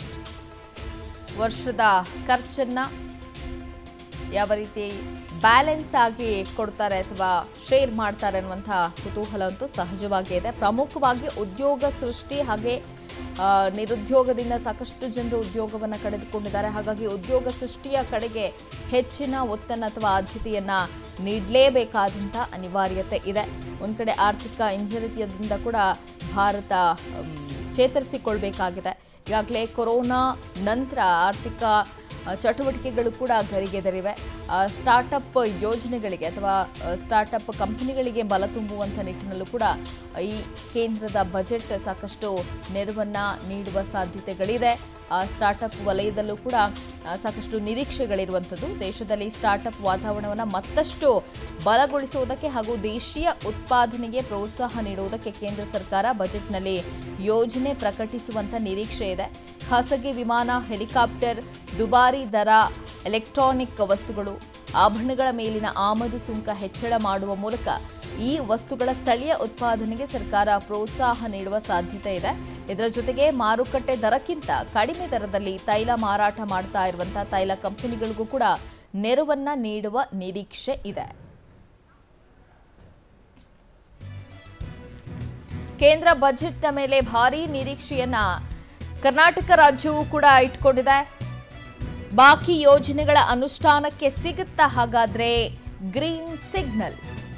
ವರ್ಷದ ಖರ್ಚನ್ನ ಯಾವ ರೀತಿ ಬ್ಯಾಲೆನ್ಸ್ ಆಗಿ ಕೊಡ್ತಾರೆ ಅಥವಾ ಶೇರ್ ಮಾಡ್ತಾರೆ ಅನ್ನುವಂಥ ಕುತೂಹಲ ಅಂತೂ ಸಹಜವಾಗೇ ಇದೆ ಪ್ರಮುಖವಾಗಿ ಉದ್ಯೋಗ ಸೃಷ್ಟಿ ಹಾಗೆ ಆ, ನಿರುದ್ಯೋಗದಿಂದ ಸಾಕಷ್ಟು ಜನರು ಉದ್ಯೋಗವನ್ನು ಕಳೆದುಕೊಂಡಿದ್ದಾರೆ ಹಾಗಾಗಿ ಉದ್ಯೋಗ ಸೃಷ್ಟಿಯ ಕಡೆಗೆ ಹೆಚ್ಚಿನ ಒತ್ತನ್ನು ಅಥವಾ ಆದ್ಯತೆಯನ್ನು ನೀಡಲೇಬೇಕಾದಂಥ ಅನಿವಾರ್ಯತೆ ಇದೆ ಒಂದು ಕಡೆ ಆರ್ಥಿಕ ಹಿಂಜರಿತದಿಂದ ಕೂಡ ಭಾರತ ಮ್, ಚೇತರಿಸಿಕೊಳ್ಬೇಕಾಗಿದೆ ಈಗಾಗಲೇ ಕೊರೋನಾ ನಂತರ ಆರ್ಥಿಕ ಆ, ಚಟುವಟಿಕೆಗಳು ಕೂಡ ಗರಿಗೆದರಿವೆ ಆ, ಸ್ಟಾರ್ಟಪ್ ಯೋಜನೆಗಳಿಗೆ ಅಥವಾ ಆ, ಸ್ಟಾರ್ಟಪ್ ಕಂಪನಿಗಳಿಗೆ ಬಲ ತುಂಬುವಂಥ ನಿಟ್ಟಿನಲ್ಲೂ ಕೂಡ ಈ ಕೇಂದ್ರದ ಬಜೆಟ್ ಸಾಕಷ್ಟು ನೆರವನ್ನು ನೀಡುವ ಸಾಧ್ಯತೆಗಳಿದೆ ಆ, ಸ್ಟಾರ್ಟಪ್ ವಲಯದಲ್ಲೂ ಕೂಡ ಆ, ಸಾಕಷ್ಟು ನಿರೀಕ್ಷೆಗಳಿರುವಂಥದ್ದು ದೇಶದಲ್ಲಿ ಸ್ಟಾರ್ಟಪ್ ವಾತಾವರಣವನ್ನು ಮತ್ತಷ್ಟು ಬಲಗೊಳಿಸುವುದಕ್ಕೆ ಹಾಗೂ ದೇಶೀಯ ಉತ್ಪಾದನೆಗೆ ಪ್ರೋತ್ಸಾಹ ನೀಡುವುದಕ್ಕೆ ಕೇಂದ್ರ ಸರ್ಕಾರ ಬಜೆಟ್ನಲ್ಲಿ ಯೋಜನೆ ಪ್ರಕಟಿಸುವಂಥ ನಿರೀಕ್ಷೆ ಇದೆ ಖಾಸಗಿ ವಿಮಾನ ಹೆಲಿಕಾಪ್ಟರ್ ದುಬಾರಿ ದರ ಎಲೆಕ್ಟ್ರಾನಿಕ್ ವಸ್ತುಗಳು ಆಭರಣಗಳ ಮೇಲಿನ ಆಮದು ಸುಂಕ ಹೆಚ್ಚಳ ಮಾಡುವ ಮೂಲಕ ಈ ವಸ್ತುಗಳ ಸ್ಥಳೀಯ ಉತ್ಪಾದನೆಗೆ ಸರ್ಕಾರ ಪ್ರೋತ್ಸಾಹ ನೀಡುವ ಸಾಧ್ಯತೆ ಇದೆ ಇದರ ಜೊತೆಗೆ ಮಾರುಕಟ್ಟೆ ದರಕ್ಕಿಂತ ಕಡಿಮೆ ದರದಲ್ಲಿ ತೈಲ ಮಾರಾಟ ಮಾಡ್ತಾ ಇರುವಂತಹ ತೈಲ ಕಂಪನಿಗಳಿಗೂ ಕೂಡ ನೆರವನ್ನ ನೀಡುವ ನಿರೀಕ್ಷೆ ಇದೆ ಕೇಂದ್ರ ಬಜೆಟ್ನ ಮೇಲೆ ಭಾರೀ ನಿರೀಕ್ಷೆಯನ್ನ ಕರ್ನಾಟಕ ರಾಜ್ಯವು ಕೂಡ ಇಟ್ಕೊಂಡಿದೆ ಬಾಕಿ ಯೋಜನೆಗಳ ಅನುಷ್ಠಾನಕ್ಕೆ ಸಿಗುತ್ತಾ ಹಾಗಾದ್ರೆ ಗ್ರೀನ್ ಸಿಗ್ನಲ್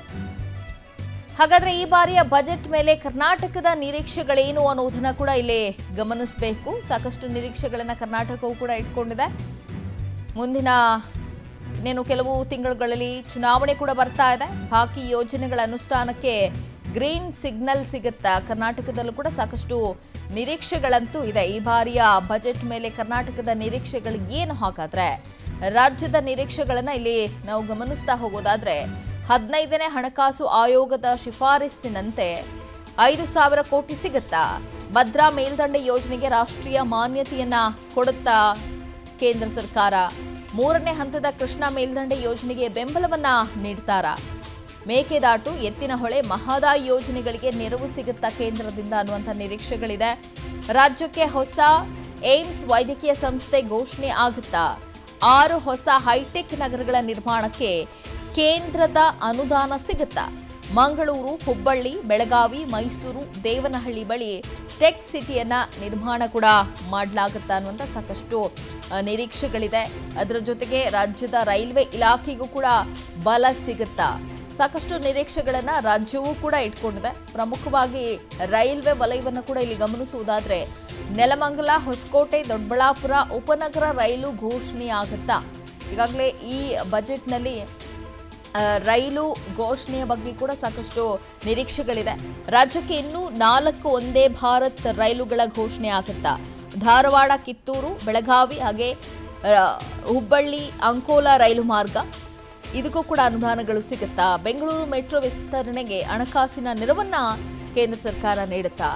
ಹಾಗಾದ್ರೆ ಈ ಬಾರಿಯ ಬಜೆಟ್ ಮೇಲೆ ಕರ್ನಾಟಕದ ನಿರೀಕ್ಷೆಗಳೇನು ಅನ್ನೋದನ್ನ ಕೂಡ ಇಲ್ಲಿ ಗಮನಿಸಬೇಕು ಸಾಕಷ್ಟು ನಿರೀಕ್ಷೆಗಳನ್ನ ಕರ್ನಾಟಕವು ಕೂಡ ಇಟ್ಕೊಂಡಿದೆ ಮುಂದಿನ ಇನ್ನೇನು ಕೆಲವು ತಿಂಗಳುಗಳಲ್ಲಿ ಚುನಾವಣೆ ಕೂಡ ಬರ್ತಾ ಇದೆ ಬಾಕಿ ಯೋಜನೆಗಳ ಅನುಷ್ಠಾನಕ್ಕೆ ಗ್ರೀನ್ ಸಿಗ್ನಲ್ ಸಿಗುತ್ತಾ ಕರ್ನಾಟಕದಲ್ಲೂ ಕೂಡ ಸಾಕಷ್ಟು ನಿರೀಕ್ಷೆಗಳಂತೂ ಇದೆ ಈ ಬಾರಿಯ ಬಜೆಟ್ ಮೇಲೆ ಕರ್ನಾಟಕದ ನಿರೀಕ್ಷೆಗಳು ಏನು ಹಾಗಾದ್ರೆ ರಾಜ್ಯದ ನಿರೀಕ್ಷೆಗಳನ್ನ ಇಲ್ಲಿ ನಾವು ಗಮನಿಸ್ತಾ ಹೋಗೋದಾದ್ರೆ ಹದಿನೈದನೇ ಹಣಕಾಸು ಆಯೋಗದ ಶಿಫಾರಸ್ಸಿನಂತೆ ಐದು ಸಾವಿರ ಕೋಟಿ ಸಿಗುತ್ತಾ ಭದ್ರಾ ಮೇಲ್ದಂಡೆ ಯೋಜನೆಗೆ ರಾಷ್ಟ್ರೀಯ ಮಾನ್ಯತೆಯನ್ನ ಕೊಡುತ್ತಾ ಕೇಂದ್ರ ಸರ್ಕಾರ ಮೂರನೇ ಹಂತದ ಕೃಷ್ಣಾ ಮೇಲ್ದಂಡೆ ಯೋಜನೆಗೆ ಬೆಂಬಲವನ್ನ ನೀಡ್ತಾರಾ ಮೇಕೆದಾಟು ಎತ್ತಿನಹೊಳೆ ಮಹದಾಯಿ ಯೋಜನೆಗಳಿಗೆ ನೆರವು ಸಿಗುತ್ತಾ ಕೇಂದ್ರದಿಂದ ಅನ್ನುವಂಥ ನಿರೀಕ್ಷೆಗಳಿದೆ ರಾಜ್ಯಕ್ಕೆ ಹೊಸ ಏಮ್ಸ್ ವೈದ್ಯಕೀಯ ಸಂಸ್ಥೆ ಘೋಷಣೆ ಆಗುತ್ತಾ ಆರು ಹೊಸ ಹೈಟೆಕ್ ನಗರಗಳ ನಿರ್ಮಾಣಕ್ಕೆ ಕೇಂದ್ರದ ಅನುದಾನ ಸಿಗುತ್ತಾ ಮಂಗಳೂರು ಹುಬ್ಬಳ್ಳಿ ಬೆಳಗಾವಿ ಮೈಸೂರು ದೇವನಹಳ್ಳಿ ಬಳಿ ಟೆಕ್ ಸಿಟಿಯನ್ನ ನಿರ್ಮಾಣ ಕೂಡ ಮಾಡಲಾಗುತ್ತಾ ಅನ್ನುವಂಥ ಸಾಕಷ್ಟು ಆ, ನಿರೀಕ್ಷೆಗಳಿದೆ ಅದರ ಜೊತೆಗೆ ರಾಜ್ಯದ ರೈಲ್ವೆ ಇಲಾಖೆಗೂ ಕೂಡ ಬಲ ಸಿಗುತ್ತಾ ಸಾಕಷ್ಟು ನಿರೀಕ್ಷೆಗಳನ್ನ ರಾಜ್ಯವೂ ಕೂಡ ಇಟ್ಕೊಂಡಿದೆ ಪ್ರಮುಖವಾಗಿ ರೈಲ್ವೆ ವಲಯವನ್ನು ಕೂಡ ಇಲ್ಲಿ ಗಮನಿಸುವುದಾದ್ರೆ ನೆಲಮಂಗಲ ಹೊಸಕೋಟೆ ದೊಡ್ಡಬಳ್ಳಾಪುರ ಉಪನಗರ ರೈಲು ಘೋಷಣೆಯಾಗುತ್ತಾ ಈಗಾಗಲೇ ಈ ಬಜೆಟ್ನಲ್ಲಿ ಆ, ರೈಲು ಘೋಷಣೆಯ ಬಗ್ಗೆ ಕೂಡ ಸಾಕಷ್ಟು ನಿರೀಕ್ಷೆಗಳಿದೆ ರಾಜ್ಯಕ್ಕೆ ಇನ್ನೂ ನಾಲ್ಕು ಒಂದೇ ಭಾರತ್ ರೈಲುಗಳ ಘೋಷಣೆ ಆಗುತ್ತಾ ಧಾರವಾಡ ಕಿತ್ತೂರು ಬೆಳಗಾವಿ ಹಾಗೆ ಆ, ಹುಬ್ಬಳ್ಳಿ ಅಂಕೋಲಾ ರೈಲು ಮಾರ್ಗ ಇದಕ್ಕೂ ಕೂಡ ಅನುದಾನಗಳು ಸಿಗುತ್ತಾ ಬೆಂಗಳೂರು ಮೆಟ್ರೋ ವಿಸ್ತರಣೆಗೆ ಹಣಕಾಸಿನ ನೆರವನ್ನ ಕೇಂದ್ರ ಸರ್ಕಾರ ನೀಡುತ್ತಾ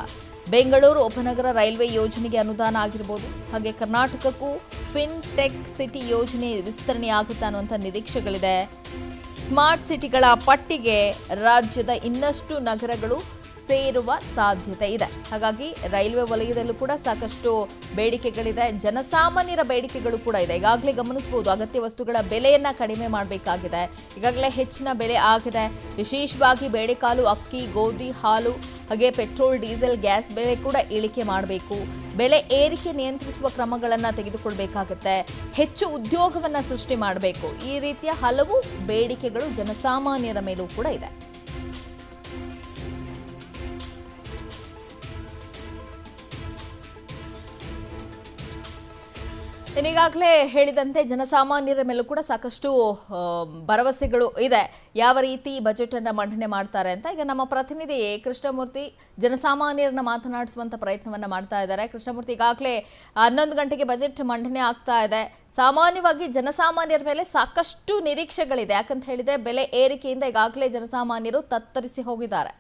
ಬೆಂಗಳೂರು ಉಪನಗರ ರೈಲ್ವೆ ಯೋಜನೆಗೆ ಅನುದಾನ ಆಗಿರ್ಬೋದು ಹಾಗೆ ಕರ್ನಾಟಕಕ್ಕೂ ಫಿನ್ ಟೆಕ್ ಸಿಟಿ ಯೋಜನೆ ವಿಸ್ತರಣೆ ಆಗುತ್ತಾ ಅನ್ನುವಂಥ ನಿರೀಕ್ಷೆಗಳಿದೆ ಸ್ಮಾರ್ಟ್ ಸಿಟಿಗಳ ಪಟ್ಟಿಗೆ ರಾಜ್ಯದ ಇನ್ನಷ್ಟು ನಗರಗಳು ಸೇರುವ ಸಾಧ್ಯತೆ ಇದೆ ಹಾಗಾಗಿ ರೈಲ್ವೆ ವಲಯದಲ್ಲೂ ಕೂಡ ಸಾಕಷ್ಟು ಬೇಡಿಕೆಗಳಿದೆ ಜನಸಾಮಾನ್ಯರ ಬೇಡಿಕೆಗಳು ಕೂಡ ಇದೆ ಈಗಾಗಲೇ ಗಮನಿಸಬಹುದು ಅಗತ್ಯ ವಸ್ತುಗಳ ಬೆಲೆಯನ್ನ ಕಡಿಮೆ ಮಾಡಬೇಕಾಗಿದೆ ಈಗಾಗಲೇ ಹೆಚ್ಚಿನ ಬೆಲೆ ಆಗಿದೆ ವಿಶೇಷವಾಗಿ ಬೇಳೆಕಾಳು ಅಕ್ಕಿ ಗೋಧಿ ಹಾಲು ಹಾಗೆ ಪೆಟ್ರೋಲ್ ಡೀಸೆಲ್ ಗ್ಯಾಸ್ ಬೆಲೆ ಕೂಡ ಇಳಿಕೆ ಮಾಡಬೇಕು ಬೆಲೆ ಏರಿಕೆ ನಿಯಂತ್ರಿಸುವ ಕ್ರಮಗಳನ್ನು ತೆಗೆದುಕೊಳ್ಬೇಕಾಗತ್ತೆ ಹೆಚ್ಚು ಉದ್ಯೋಗವನ್ನು ಸೃಷ್ಟಿ ಮಾಡಬೇಕು ಈ ರೀತಿಯ ಹಲವು ಬೇಡಿಕೆಗಳು ಜನಸಾಮಾನ್ಯರ ಮೇಲೂ ಕೂಡ ಇದೆ ಇನ್ನೀಗಾಗಲೇ ಹೇಳಿದಂತೆ ಜನಸಾಮಾನ್ಯರ ಮೇಲೂ ಕೂಡ ಸಾಕಷ್ಟು ಆ, ಭರವಸೆಗಳು ಇದೆ ಯಾವ ರೀತಿ ಬಜೆಟ್ ಅನ್ನ ಮಂಡನೆ ಮಾಡ್ತಾರೆ ಅಂತ ಈಗ ನಮ್ಮ ಪ್ರತಿನಿಧಿ ಕೃಷ್ಣಮೂರ್ತಿ ಜನಸಾಮಾನ್ಯರನ್ನ ಮಾತನಾಡಿಸುವಂತ ಪ್ರಯತ್ನವನ್ನ ಮಾಡ್ತಾ ಇದ್ದಾರೆ ಕೃಷ್ಣಮೂರ್ತಿ ಈಗಾಗಲೇ ಹನ್ನೊಂದು ಗಂಟೆಗೆ ಬಜೆಟ್ ಮಂಡನೆ ಆಗ್ತಾ ಇದೆ ಸಾಮಾನ್ಯವಾಗಿ ಜನಸಾಮಾನ್ಯರ ಮೇಲೆ ಸಾಕಷ್ಟು ನಿರೀಕ್ಷೆಗಳಿದೆ ಯಾಕಂತ ಹೇಳಿದ್ರೆ ಬೆಲೆ ಏರಿಕೆಯಿಂದ ಈಗಾಗಲೇ ಜನಸಾಮಾನ್ಯರು ತತ್ತರಿಸಿ ಹೋಗಿದ್ದಾರೆ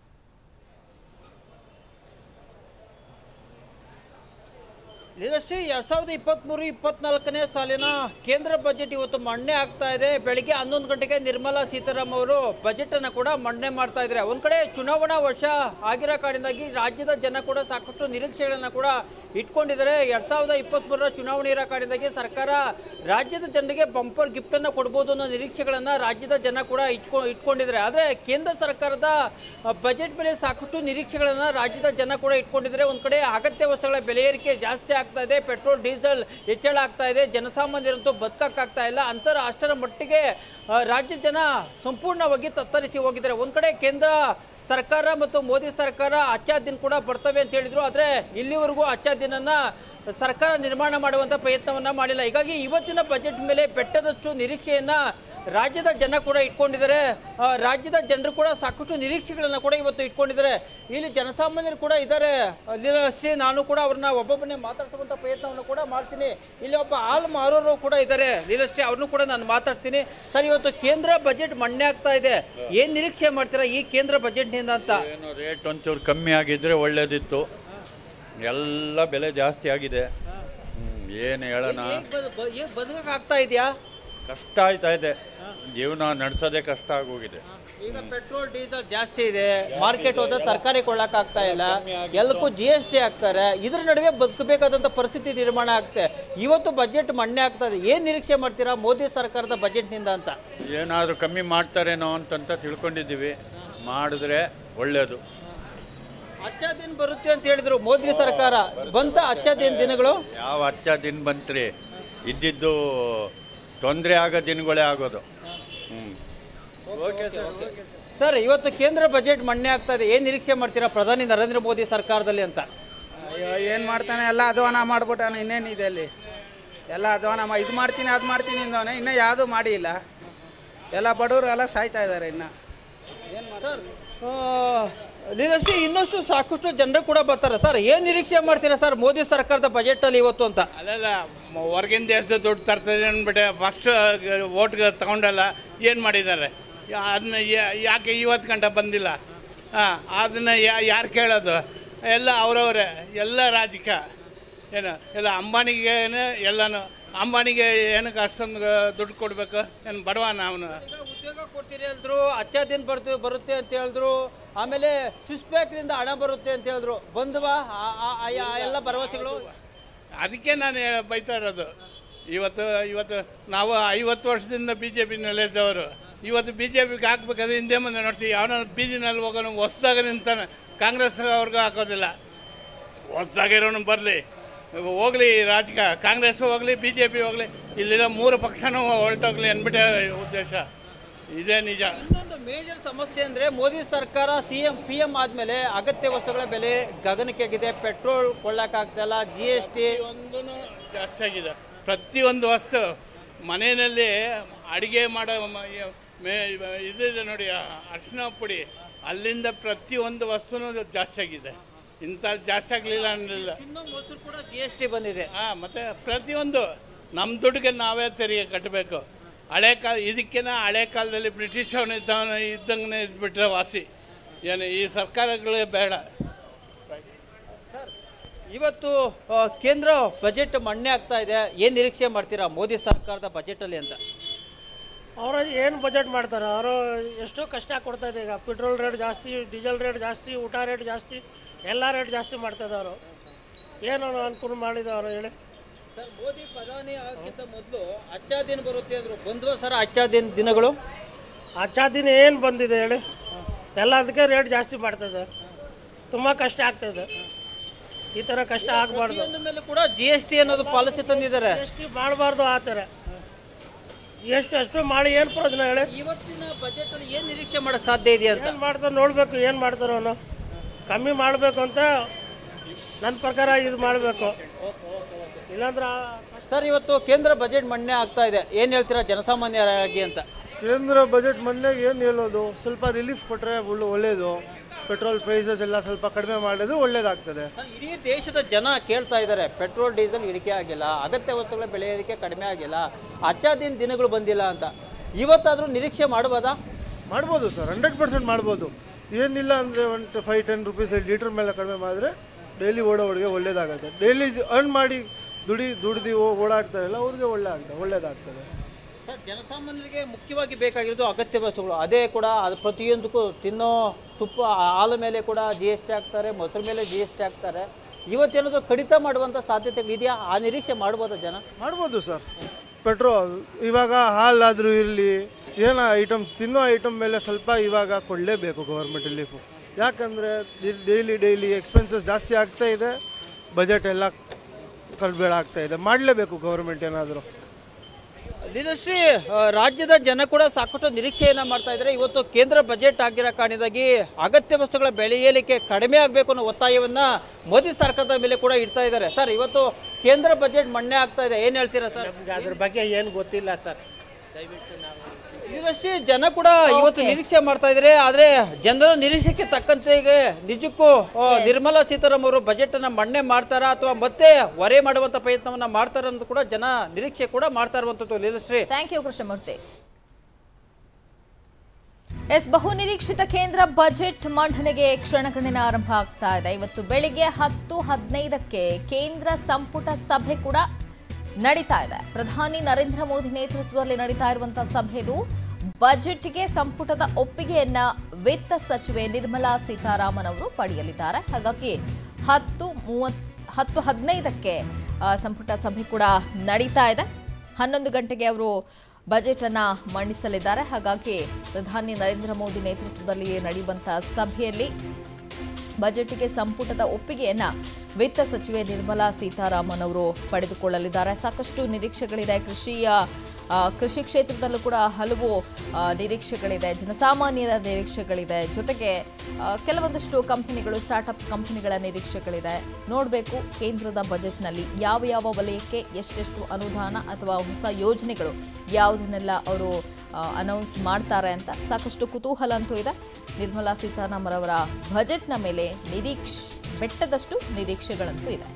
ಲೀಲಶ್ರೀ ಎರಡ್ ಸಾವಿರದ ಇಪ್ಪತ್ತ್ಮೂರು ಇಪ್ಪತ್ನಾಲ್ಕನೇ ಸಾಲಿನ ಕೇಂದ್ರ ಬಜೆಟ್ ಇವತ್ತು ಮಂಡನೆ ಆಗ್ತಾ ಇದೆ ಬೆಳಿಗ್ಗೆ ಹನ್ನೊಂದು ಗಂಟೆಗೆ ನಿರ್ಮಲಾ ಸೀತಾರಾಮ್ ಅವರು ಬಜೆಟ್ ಅನ್ನು ಕೂಡ ಮಂಡನೆ ಮಾಡ್ತಾ ಇದ್ದಾರೆ ಒಂದ್ ಕಡೆ ಚುನಾವಣಾ ವರ್ಷ ಆಗಿರೋ ಕಾರಣದಿಂದಾಗಿ ರಾಜ್ಯದ ಜನ ಕೂಡ ಸಾಕಷ್ಟು ನಿರೀಕ್ಷೆಗಳನ್ನ ಕೂಡ ಇಟ್ಕೊಂಡಿದ್ದಾರೆ ಎರಡ್ ಸಾವಿರದ ಇಪ್ಪತ್ತ್ಮೂರರ ಚುನಾವಣೆ ಇರೋ ಕಾರಣದಿಂದಾಗಿ ಸರ್ಕಾರ ರಾಜ್ಯದ ಜನರಿಗೆ ಬಂಪರ್ ಗಿಫ್ಟ್ ಅನ್ನ ಕೊಡ್ಬೋದು ಅನ್ನೋ ನಿರೀಕ್ಷೆಗಳನ್ನ ರಾಜ್ಯದ ಜನ ಕೂಡ ಇಟ್ಕೊ ಇಟ್ಕೊಂಡಿದ್ದಾರೆ ಆದ್ರೆ ಕೇಂದ್ರ ಸರ್ಕಾರದ ಬಜೆಟ್ ಮೇಲೆ ಸಾಕಷ್ಟು ನಿರೀಕ್ಷೆಗಳನ್ನ ರಾಜ್ಯದ ಜನ ಕೂಡ ಇಟ್ಕೊಂಡಿದ್ದಾರೆ ಒಂದ್ ಕಡೆ ಅಗತ್ಯ ವಸ್ತುಗಳ ಬೆಲೆ ಏರಿಕೆ ಜಾಸ್ತಿ ಆಗ್ತಾ ಇದೆ ಪೆಟ್ರೋಲ್ ಡೀಸೆಲ್ ಹೆಚ್ಚಳ ಆಗ್ತಾ ಇದೆ ಜನಸಾಮಾನ್ಯರಂತೂ ಬದುಕಕ್ಕಾಗ್ತಾ ಇಲ್ಲ ಅಂತರ ಅಷ್ಟರ ಮಟ್ಟಿಗೆ ಆ, ರಾಜ್ಯ ಜನ ಸಂಪೂರ್ಣವಾಗಿ ತತ್ತರಿಸಿ ಹೋಗಿದ್ದಾರೆ ಒಂದ್ ಕಡೆ ಕೇಂದ್ರ ಸರ್ಕಾರ ಮತ್ತು ಮೋದಿ ಸರ್ಕಾರ ಅಚ್ಚಾ ದಿನ ಕೂಡ ಬರ್ತವೆ ಅಂತ ಹೇಳಿದ್ರು ಆದ್ರೆ ಇಲ್ಲಿವರೆಗೂ ಅಚ್ಚಾ ದಿನನ ಸರ್ಕಾರ ನಿರ್ಮಾಣ ಮಾಡುವಂತ ಪ್ರಯತ್ನವನ್ನ ಮಾಡಿಲ್ಲ ಹೀಗಾಗಿ ಇವತ್ತಿನ ಬಜೆಟ್ ಮೇಲೆ ಬೆಟ್ಟದಷ್ಟು ನಿರೀಕ್ಷೆಯನ್ನ ರಾಜ್ಯದ ಜನ ಕೂಡ ಇಟ್ಕೊಂಡಿದ್ದಾರೆ ಆ, ರಾಜ್ಯದ ಜನರು ಕೂಡ ಸಾಕಷ್ಟು ನಿರೀಕ್ಷೆಗಳನ್ನ ಕೂಡ ಇವತ್ತು ಇಟ್ಕೊಂಡಿದ್ದಾರೆ ಇಲ್ಲಿ ಜನಸಾಮಾನ್ಯರು ಕೂಡ ಇದ್ದಾರೆ ಲೀಲಾಶ್ರೀ ನಾನು ಕೂಡ ಅವ್ರನ್ನ ಒಬ್ಬೊಬ್ಬನೇ ಮಾತಾಡ್ಸುವಂತ ಪ್ರಯತ್ನವನ್ನು ಕೂಡ ಮಾಡ್ತೀನಿ ಇಲ್ಲಿ ಒಬ್ಬ ಹಾಲ್ ಮಾರೋರು ಕೂಡ ಇದ್ದಾರೆ ಲೀಲಾಶ್ರೀ ಅವ್ರನ್ನೂ ಕೂಡ ನಾನು ಮಾತಾಡ್ತೀನಿ ಸರ್ ಇವತ್ತು ಕೇಂದ್ರ ಬಜೆಟ್ ಮಣ್ಣೆ ಆಗ್ತಾ ಇದೆ ಏನ್ ನಿರೀಕ್ಷೆ ಮಾಡ್ತೀರಾ ಈ ಕೇಂದ್ರ ಬಜೆಟ್ನಿಂದ ಅಂತ ಏನು ರೇಟ್ ಒಂಚೂರು ಕಮ್ಮಿ ಆಗಿದ್ರೆ ಒಳ್ಳೇದಿತ್ತು ಎಲ್ಲ ಬೆಲೆ ಜಾಸ್ತಿ ಆಗಿದೆ ಏನು ಹೇಳೋಣ ಬದುಕಕ್ಕೆ ಆಗ್ತಾ ಇದೆಯಾ ಕಷ್ಟ ಆಯ್ತಾ ಇದೆ ಜೀವನ ನಡೆಸೋದೇ ಕಷ್ಟ ಆಗೋಗಿದೆ ಈಗ ಪೆಟ್ರೋಲ್ ಡೀಸೆಲ್ ಜಾಸ್ತಿ ಇದೆ ಮಾರ್ಕೆಟ್ ಹೋದ್ರೆ ತರಕಾರಿ ಕೊಳ್ಳಕ್ ಆಗ್ತಾ ಇಲ್ಲ ಎಲ್ಲಕ್ಕೂ ಜಿ ಎಸ್ ಟಿ ಹಾಕ್ತಾರೆ ಇದ್ರ ನಡುವೆ ಬದುಕಬೇಕಾದಂತ ಪರಿಸ್ಥಿತಿ ನಿರ್ಮಾಣ ಆಗುತ್ತೆ ಇವತ್ತು ಬಜೆಟ್ ಮಣ್ಣೆ ಆಗ್ತಾ ಇದೆ ಏನ್ ನಿರೀಕ್ಷೆ ಮಾಡ್ತೀರಾ ಮೋದಿ ಸರ್ಕಾರದ ಬಜೆಟ್ನಿಂದ ಅಂತ ಏನಾದರೂ ಕಮ್ಮಿ ಮಾಡ್ತಾರೇನೋ ಅಂತಂತ ತಿಳ್ಕೊಂಡಿದ್ದೀವಿ ಮಾಡಿದ್ರೆ ಒಳ್ಳೆಯದು ಅಚ್ಚಾ ದಿನ ಬರುತ್ತೆ ಅಂತ ಹೇಳಿದ್ರು ಮೋದಿ ಸರ್ಕಾರ ಬಂತ ಅಚ್ಚಾ ದಿನ ದಿನಗಳು ಯಾವ ಹಚ್ಚ ದಿನ ಬಂತ್ರಿ ಇದ್ದಿದ್ದು ತೊಂದರೆ ಆಗೋ ದಿನಗಳೇ ಆಗೋದು ಹ್ಞೂ ಸರ್ ಇವತ್ತು ಕೇಂದ್ರ ಬಜೆಟ್ ಮಣ್ಣೆ ಆಗ್ತಾ ಇದೆ ಏನ್ ನಿರೀಕ್ಷೆ ಮಾಡ್ತೀರಾ ಪ್ರಧಾನಿ ನರೇಂದ್ರ ಮೋದಿ ಸರ್ಕಾರದಲ್ಲಿ ಅಂತ ಅಯ್ಯೋ ಏನು ಮಾಡ್ತಾನೆ ಎಲ್ಲ ಅಧ್ವಾನ ಮಾಡ್ಬಿಟ್ಟಾನೆ ಇನ್ನೇನಿದೆ ಅಲ್ಲಿ ಎಲ್ಲ ಅಧ್ವಾನ ಮಾ ಇದು ಮಾಡ್ತೀನಿ ಅದು ಮಾಡ್ತೀನಿ ಅಂದವನೆ ಇನ್ನೂ ಯಾವುದೂ ಮಾಡಿಲ್ಲ ಎಲ್ಲ ಬಡವರು ಎಲ್ಲ ಸಾಯ್ತಾ ಇದ್ದಾರೆ ಇನ್ನು ಸರ್ ಲೀಲಶ್ರೀ ಇನ್ನಷ್ಟು ಸಾಕಷ್ಟು ಜನರು ಕೂಡ ಬರ್ತಾರೆ ಸರ್ ಏನ್ ನಿರೀಕ್ಷೆ ಮಾಡ್ತೀರಾ ಸರ್ ಮೋದಿ ಸರ್ಕಾರದ ಬಜೆಟ್ ಅಲ್ಲಿ ಇವತ್ತು ಅಂತ ಅಲ್ಲಲ್ಲ ಮ- ಹೊರಗಿನ ದೇಶದ ದುಡ್ಡು ತರ್ತಾರೆ ಅಂದ್ಬಿಟ್ಟು ಫಸ್ಟ್ ಓಟ್ಗೆ ತಗೊಂಡಲ್ಲ ಏನು ಮಾಡಿದ್ದಾರೆ ಯಾ- ಅದನ್ನ ಯಾ- ಯಾಕೆ ಇವತ್ತು ಗಂಟ ಬಂದಿಲ್ಲ ಹಾಂ ಅದನ್ನು ಯಾರು ಕೇಳೋದು ಎಲ್ಲ ಅವರವರೇ ಎಲ್ಲ ರಾಜಕೀಯ ಏನು ಎಲ್ಲ ಅಂಬಾನಿಗೆ ಎಲ್ಲನೂ ಅಂಬಾನಿಗೆ ಏನಕ್ಕೆ ಅಷ್ಟೊಂದು ದುಡ್ಡು ಕೊಡಬೇಕು ಏನು ಬಡವ ನಾವು ಈಗ ಉದ್ಯೋಗ ಕೊಡ್ತೀರಿ ಹೇಳಿದ್ರು ಅಚ್ಚಾ ದಿನ ಬರ್ತೀವಿ ಬರುತ್ತೆ ಅಂತ ಹೇಳಿದ್ರು ಆಮೇಲೆ ಸ್ವಿಸ್ ಬ್ಯಾಂಕ್ನಿಂದ ಹಣ ಬರುತ್ತೆ ಅಂತ ಹೇಳಿದ್ರು ಬಂದ್ವಾ ಆ- ಆ- ಆ- ಆ ಎಲ್ಲ ಭರವಸೆಗಳು ಅದಕ್ಕೆ ನಾನು ಹೇ- ಬೈತಾ ಇರೋದು ಇವತ್ತು ಇವತ್ತು ನಾವು ಐವತ್ತು ವರ್ಷದಿಂದ ಬಿ ಜೆ ಪಿನಲ್ಲಿದ್ದವರು ಇವತ್ತು ಬಿ ಜೆ ಪಿಗೆ ಹಾಕ್ಬೇಕಾದ್ರೆ ಹಿಂದೆ ಮುಂದೆ ನೋಡ್ತೀವಿ ಅವನ ಬೀದಿನಲ್ಲಿ ಹೋಗೋನು ಹೊಸ್ದಾಗ ನಿಂತಾನೆ ಕಾಂಗ್ರೆಸ್ ಅವ್ರಿಗೂ ಹಾಕೋದಿಲ್ಲ ಹೊಸ್ದಾಗಿರೋನು ಬರಲಿ ಹೋಗಲಿ ರಾಜಕೀಯ ಕಾಂಗ್ರೆಸ್ ಹೋಗಲಿ ಬಿ ಜೆ ಪಿ ಹೋಗಲಿ ಇಲ್ಲಿರೋ ಮೂರು ಪಕ್ಷನೂ ಹೊರಟೋಗ್ಲಿ ಅಂದ್ಬಿಟ್ಟೆ ಉದ್ದೇಶ ಇದೇ ನಿಜ ಇನ್ನೊಂದು ಮೇಜರ್ ಸಮಸ್ಯೆ ಅಂದ್ರೆ ಮೋದಿ ಸರ್ಕಾರ ಸಿ ಎಂ ಪಿ ಎಂ ಆದ್ಮೇಲೆ ಅಗತ್ಯ ವಸ್ತುಗಳ ಬೆಲೆ ಗಗನಕ್ಕಾಗಿದೆ ಪೆಟ್ರೋಲ್ ಕೊಳ್ಳಕ್ಕಾಗ್ತಿಲ್ಲ ಜಿ ಎಸ್ ಟಿ ಒಂದೂ ಜಾಸ್ತಿ ಆಗಿದೆ ಪ್ರತಿಯೊಂದು ವಸ್ತು ಮನೆಯಲ್ಲಿ ಅಡುಗೆ ಮಾಡೋ ಮ- ಯ- ಮೇ ಇದಿದೆ ನೋಡಿ ಅರಿಶಿನ ಪುಡಿ ಅಲ್ಲಿಂದ ಪ್ರತಿಯೊಂದು ವಸ್ತುನೂ ಜಾಸ್ತಿ ಆಗಿದೆ ಇಂಥ ಜಾಸ್ತಿ ಆಗಲಿಲ್ಲ ಅನ್ನಲಿಲ್ಲ ಇನ್ನೂ ಮೊಸರು ಕೂಡ ಜಿ ಎಸ್ ಟಿ ಬಂದಿದೆ ಹಾಂ ಮತ್ತು ಪ್ರತಿಯೊಂದು ನಮ್ಮ ದುಡ್ಡಿಗೆ ನಾವೇ ತೆರಿಗೆ ಕಟ್ಟಬೇಕು ಹಳೆ ಕಾಲ ಇದಕ್ಕಿಂತ ಹಳೆ ಕಾಲದಲ್ಲಿ ಬ್ರಿಟಿಷ್ ಅವನು ಇದ್ದವನು ಇದ್ದಂಗೆ ಇದ್ಬಿಟ್ರೆ ವಾಸಿ ಏನು ಈ ಸರ್ಕಾರಗಳೇ ಬೇಡ ಇವತ್ತು ಆ, ಕೇಂದ್ರ ಬಜೆಟ್ ಮಂಡನೆ ಆಗ್ತಾ ಇದೆ ಏನು ನಿರೀಕ್ಷೆ ಮಾಡ್ತೀರಾ ಮೋದಿ ಸರ್ಕಾರದ ಬಜೆಟಲ್ಲಿ ಅಂತ ಅವರು ಏನು ಬಜೆಟ್ ಮಾಡ್ತಾರೆ ಅವರು ಎಷ್ಟೋ ಕಷ್ಟ ಕೊಡ್ತಾ ಇದೆ ಈಗ ಪೆಟ್ರೋಲ್ ರೇಟ್ ಜಾಸ್ತಿ ಡೀಸೆಲ್ ರೇಟ್ ಜಾಸ್ತಿ ಊಟ ರೇಟ್ ಜಾಸ್ತಿ ಎಲ್ಲ ರೇಟ್ ಜಾಸ್ತಿ ಮಾಡ್ತಾ ಇದ್ದಾರೆ ಏನು ಅನುಕೂಲ ಮಾಡಿದವರು ಹೇಳಿ ಸರ್ ಮೋದಿ ಪ್ರಧಾನಿ ಆಗಕ್ಕಿಂತ ಮೊದಲು ಅಚ್ಚಾ ದಿನ ಬರುತ್ತೆ ಅಂದ್ರು ಬಂದ್ವ ಸರ್ ಅಚ್ಚಾ ದಿನ ದಿನಗಳು ಅಚ್ಚಾ ದಿನ ಏನು ಬಂದಿದೆ ಹೇಳಿ ಎಲ್ಲ ಅದಕ್ಕೆ ರೇಟ್ ಜಾಸ್ತಿ ಮಾಡ್ತದೆ ತುಂಬ ಕಷ್ಟ ಆಗ್ತದೆ ಈ ಥರ ಕಷ್ಟ ಆಗಬಾರ್ದು ಪ್ರತಿಯೊಂದು ಮೇಲೆ ಕೂಡ ಜಿ ಎಸ್ ಟಿ ಅನ್ನೋದು ಪಾಲಿಸಿ ತಂದಿದ್ದಾರೆ ಎಷ್ಟು ಮಾಡಬಾರ್ದು ಆ ಥರ ಎಷ್ಟು ಅಷ್ಟು ಮಾಡಿ ಏನು ಪ್ರಯೋಜನ ಹೇಳಿ ಇವತ್ತಿನ ಬಜೆಟ್ ಅಲ್ಲಿ ಏನು ನಿರೀಕ್ಷೆ ಮಾಡೋ ಸಾಧ್ಯ ಇದೆ ಅಂತ ಏನು ಮಾಡ್ತಾರೆ ನೋಡಬೇಕು ಏನು ಮಾಡ್ತಾರೋ ಅವನು ಕಮ್ಮಿ ಮಾಡಬೇಕು ಅಂತ ನನ್ನ ಪ್ರಕಾರ ಇದು ಮಾಡಬೇಕು ಇಲ್ಲಾಂದ್ರೆ ಆ- ಸರ್ ಇವತ್ತು ಕೇಂದ್ರ ಬಜೆಟ್ ಮಂಡನೆ ಆಗ್ತಾ ಇದೆ ಏನು ಹೇಳ್ತೀರಾ ಜನಸಾಮಾನ್ಯರಾಗಿ ಅಂತ ಕೇಂದ್ರ ಬಜೆಟ್ ಮೊನ್ನೆಗೆ ಏನು ಹೇಳೋದು ಸ್ವಲ್ಪ ರಿಲೀಫ್ ಕೊಟ್ಟರೆ ಒಳ್ಳೆಯದು ಪೆಟ್ರೋಲ್ ಪ್ರೈಸಸ್ ಎಲ್ಲ ಸ್ವಲ್ಪ ಕಡಿಮೆ ಮಾಡಿದ್ರೆ ಒಳ್ಳೇದಾಗ್ತದೆ ಸರ್ ಇಡೀ ದೇಶದ ಜನ ಕೇಳ್ತಾ ಇದ್ದಾರೆ ಪೆಟ್ರೋಲ್ ಡೀಸೆಲ್ ಇಳಿಕೆ ಆಗಿಲ್ಲ ಅಗತ್ಯ ವಸ್ತುಗಳ ಬೆಲೆ ಏರಿಕೆ ಕಡಿಮೆ ಆಗಿಲ್ಲ ಅಚ್ಚಾ ದಿನ ದಿನಗಳು ಬಂದಿಲ್ಲ ಅಂತ ಇವತ್ತಾದರೂ ನಿರೀಕ್ಷೆ ಮಾಡ್ಬೋದಾ ಮಾಡ್ಬೋದು ಸರ್ ಹಂಡ್ರೆಡ್ ಪರ್ಸೆಂಟ್ ಮಾಡ್ಬೋದು ಏನಿಲ್ಲ ಅಂದರೆ ಒಂದು ಫೈವ್ ಟೆನ್ ರುಪೀಸ್ ಲೀಟ್ರ್ ಮೇಲೆ ಕಡಿಮೆ ಮಾಡಿದ್ರೆ ಡೈಲಿ ಓಡೋರಿಗೆ ಒಳ್ಳೇದಾಗುತ್ತೆ ಡೈಲಿ ಅರ್ನ್ ಮಾಡಿ ದುಡಿ ದುಡ್ದು ಓಡಾಡ್ತಾರಲ್ಲ ಅವ್ರಿಗೆ ಒಳ್ಳೆ ಆಗ್ತದೆ ಒಳ್ಳೇದಾಗ್ತದೆ ಸರ್ ಜನಸಾಮಾನ್ಯರಿಗೆ ಮುಖ್ಯವಾಗಿ ಬೇಕಾಗಿರೋದು ಅಗತ್ಯ ವಸ್ತುಗಳು ಅದೇ ಕೂಡ ಅದು ಪ್ರತಿಯೊಂದಕ್ಕೂ ತಿನ್ನೋ ತುಪ್ಪ ಹಾಲು ಮೇಲೆ ಕೂಡ ಜಿ ಎಸ್ ಟಿ ಹಾಕ್ತಾರೆ ಮೊಸರು ಮೇಲೆ ಜಿ ಎಸ್ ಟಿ ಹಾಕ್ತಾರೆ ಇವತ್ತೇನಾದರೂ ಕಡಿತ ಮಾಡುವಂಥ ಸಾಧ್ಯತೆಗಳಿದೆಯಾ ಆ ನಿರೀಕ್ಷೆ ಮಾಡ್ಬೋದಾ ಜನ ಮಾಡ್ಬೋದು ಸರ್ ಪೆಟ್ರೋಲ್ ಇವಾಗ ಹಾಲಾದರೂ ಇರಲಿ ಏನೋ ಐಟಮ್ ತಿನ್ನೋ ಐಟಮ್ ಮೇಲೆ ಸ್ವಲ್ಪ ಇವಾಗ ಕೊಡಲೇಬೇಕು ಗೌರ್ಮೆಂಟ್ ರಿಲೀಫು ಯಾಕಂದರೆ ಡೈಲಿ ಡೈಲಿ ಎಕ್ಸ್ಪೆನ್ಸಸ್ ಜಾಸ್ತಿ ಆಗ್ತಾ ಇದೆ ಬಜೆಟ್ ಎಲ್ಲ ಕಲ್ಬೇಡ ಆಗ್ತಾ ಇದೆ ಮಾಡಲೇಬೇಕು ಗೌರ್ಮೆಂಟ್ ಏನಾದರೂ ಲೀಲಶ್ರೀ ಆ, ರಾಜ್ಯದ ಜನ ಕೂಡ ಸಾಕಷ್ಟು ನಿರೀಕ್ಷೆಯನ್ನ ಮಾಡ್ತಾ ಇದ್ದಾರೆ ಇವತ್ತು ಕೇಂದ್ರ ಬಜೆಟ್ ಆಗಿರೋ ಕಾರಣದಾಗಿ ಅಗತ್ಯ ವಸ್ತುಗಳ ಬೆಲೆ ಏರಿಕೆ ಕಡಿಮೆ ಆಗಬೇಕು ಅನ್ನೋ ಒತ್ತಾಯವನ್ನ ಮೋದಿ ಸರ್ಕಾರದ ಮೇಲೆ ಕೂಡ ಇಡ್ತಾ ಇದ್ದಾರೆ ಸರ್ ಇವತ್ತು ಕೇಂದ್ರ ಬಜೆಟ್ ಮಂಡನೆ ಆಗ್ತಾ ಇದೆ ಏನು ಹೇಳ್ತೀರಾ ಸರ್ ಅದ್ರ ಬಗ್ಗೆ ಏನು ಗೊತ್ತಿಲ್ಲ ಸರ್ ದಯವಿಟ್ಟು ನಾವು ಇದಷ್ಟೇ ಜನ ಕೂಡ ಇವತ್ತು Okay. ನಿರೀಕ್ಷೆ ಮಾಡ್ತಾ ಇದ್ದಾರೆ ಆದ್ರೆ ಜನರ ನಿರೀಕ್ಷೆಗೆ ತಕ್ಕಂತೆ ಈಗ ನಿಜಕ್ಕೂ ಆ, Yes. ನಿರ್ಮಲಾ ಸೀತಾರಾಮನ್ ಅವರು ಬಜೆಟ್ ಅನ್ನ ಮಂಡನೆ ಮಾಡ್ತಾರಾ ಅಥವಾ ಮತ್ತೆ ಹೊರೆ ಮಾಡುವಂತ ಪ್ರಯತ್ನವನ್ನ ಮಾಡ್ತಾರ ಅಂತ ಕೂಡ ಜನ ನಿರೀಕ್ಷೆ ಕೂಡ ಮಾಡ್ತಾ ಇರುವಂತದ್ದು Leelashree thank you Krishnamurthy S ಬಹು ನಿರೀಕ್ಷಿತ ಕೇಂದ್ರ ಬಜೆಟ್ ಮಂಡನೆಗೆ ಕ್ಷಣಗಣನೆ ಆರಂಭ ಆಗ್ತಾ ಇದೆ ಇವತ್ತು ಬೆಳಿಗ್ಗೆ ಹತ್ತು ಹದಿನೈದಕ್ಕೆ ಕೇಂದ್ರ ಸಂಪುಟ ಸಭೆ ಕೂಡ ನಡೀತಾ ಇದೆ ಪ್ರಧಾನಿ ನರೇಂದ್ರ ಮೋದಿ ನೇತೃತ್ವದಲ್ಲಿ ನಡೀತಾ ಇರುವಂತಹ ಸಭೆ ಇದು ಬಜೆಟ್ಗೆ ಸಂಪುಟದ ಒಪ್ಪಿಗೆಯನ್ನ ವಿತ್ತ ಸಚಿವೆ ನಿರ್ಮಲಾ ಸೀತಾರಾಮನ್ ಅವರು ಪಡೆಯಲಿದ್ದಾರೆ ಹಾಗಾಗಿ ಹತ್ತು ಮೂವತ್ ಹತ್ತು ಹದಿನೈದಕ್ಕೆ ಆ, ಸಂಪುಟ ಸಭೆ ಕೂಡ ನಡೀತಾ ಇದೆ ಹನ್ನೊಂದು ಗಂಟೆಗೆ ಅವರು ಬಜೆಟ್ ಅನ್ನ ಮಂಡಿಸಲಿದ್ದಾರೆ ಹಾಗಾಗಿ ಪ್ರಧಾನಿ ನರೇಂದ್ರ ಮೋದಿ ನೇತೃತ್ವದಲ್ಲಿ ನಡೆಯುವಂತಹ ಸಭೆಯಲ್ಲಿ ಬಜೆಟ್ಗೆ ಸಂಪುಟದ ಒಪ್ಪಿಗೆಯನ್ನ ವಿತ್ತ ಸಚಿವೆ ನಿರ್ಮಲಾ ಸೀತಾರಾಮನ್ ಅವರು ಪಡೆದುಕೊಳ್ಳಲಿದ್ದಾರೆ ಸಾಕಷ್ಟು ನಿರೀಕ್ಷೆಗಳಿದೆ ಕೃಷಿಯ ಆ, ಕೃಷಿ ಕ್ಷೇತ್ರದಲ್ಲೂ ಕೂಡ ಹಲವು ಆ, ನಿರೀಕ್ಷೆಗಳಿದೆ ಜನಸಾಮಾನ್ಯರ ನಿರೀಕ್ಷೆಗಳಿದೆ ಜೊತೆಗೆ ಆ, ಕೆಲವೊಂದಷ್ಟು ಕಂಪನಿಗಳು ಸ್ಟಾರ್ಟಪ್ ಕಂಪನಿಗಳ ನಿರೀಕ್ಷೆಗಳಿದೆ ನೋಡಬೇಕು ಕೇಂದ್ರದ ಬಜೆಟ್ನಲ್ಲಿ ಯಾವ ಯಾವ ವಲಯಕ್ಕೆ ಎಷ್ಟೆಷ್ಟು ಅನುದಾನ ಅಥವಾ ಹೊಸ ಯೋಜನೆಗಳು ಯಾವುದನ್ನೆಲ್ಲ ಅವರು ಅನೌನ್ಸ್ ಮಾಡ್ತಾರೆ ಅಂತ ಸಾಕಷ್ಟು ಕುತೂಹಲ ಅಂತೂ ಇದೆ ನಿರ್ಮಲಾ ಸೀತಾರಾಮನ್ ಅವರ ಬಜೆಟ್ನ ಮೇಲೆ ನಿರೀಕ್ಷ್ ಬೆಟ್ಟದಷ್ಟು ನಿರೀಕ್ಷೆಗಳಂತೂ ಇದೆ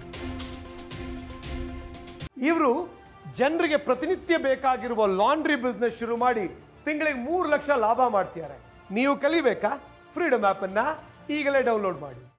ಇವರು ಜನರಿಗೆ ಪ್ರತಿನಿತ್ಯ ಬೇಕಾಗಿರುವ ಲಾಂಡ್ರಿ ಬಿಸ್ನೆಸ್ ಶುರು ಮಾಡಿ ತಿಂಗಳಿಗೆ ಮೂರು ಲಕ್ಷ ಲಾಭ ಮಾಡ್ತಿದ್ದಾರೆ ನೀವು ಕಲಿಬೇಕಾ ಫ್ರೀಡಮ್ ಆ್ಯಪನ್ನು ಈಗಲೇ ಡೌನ್ಲೋಡ್ ಮಾಡಿ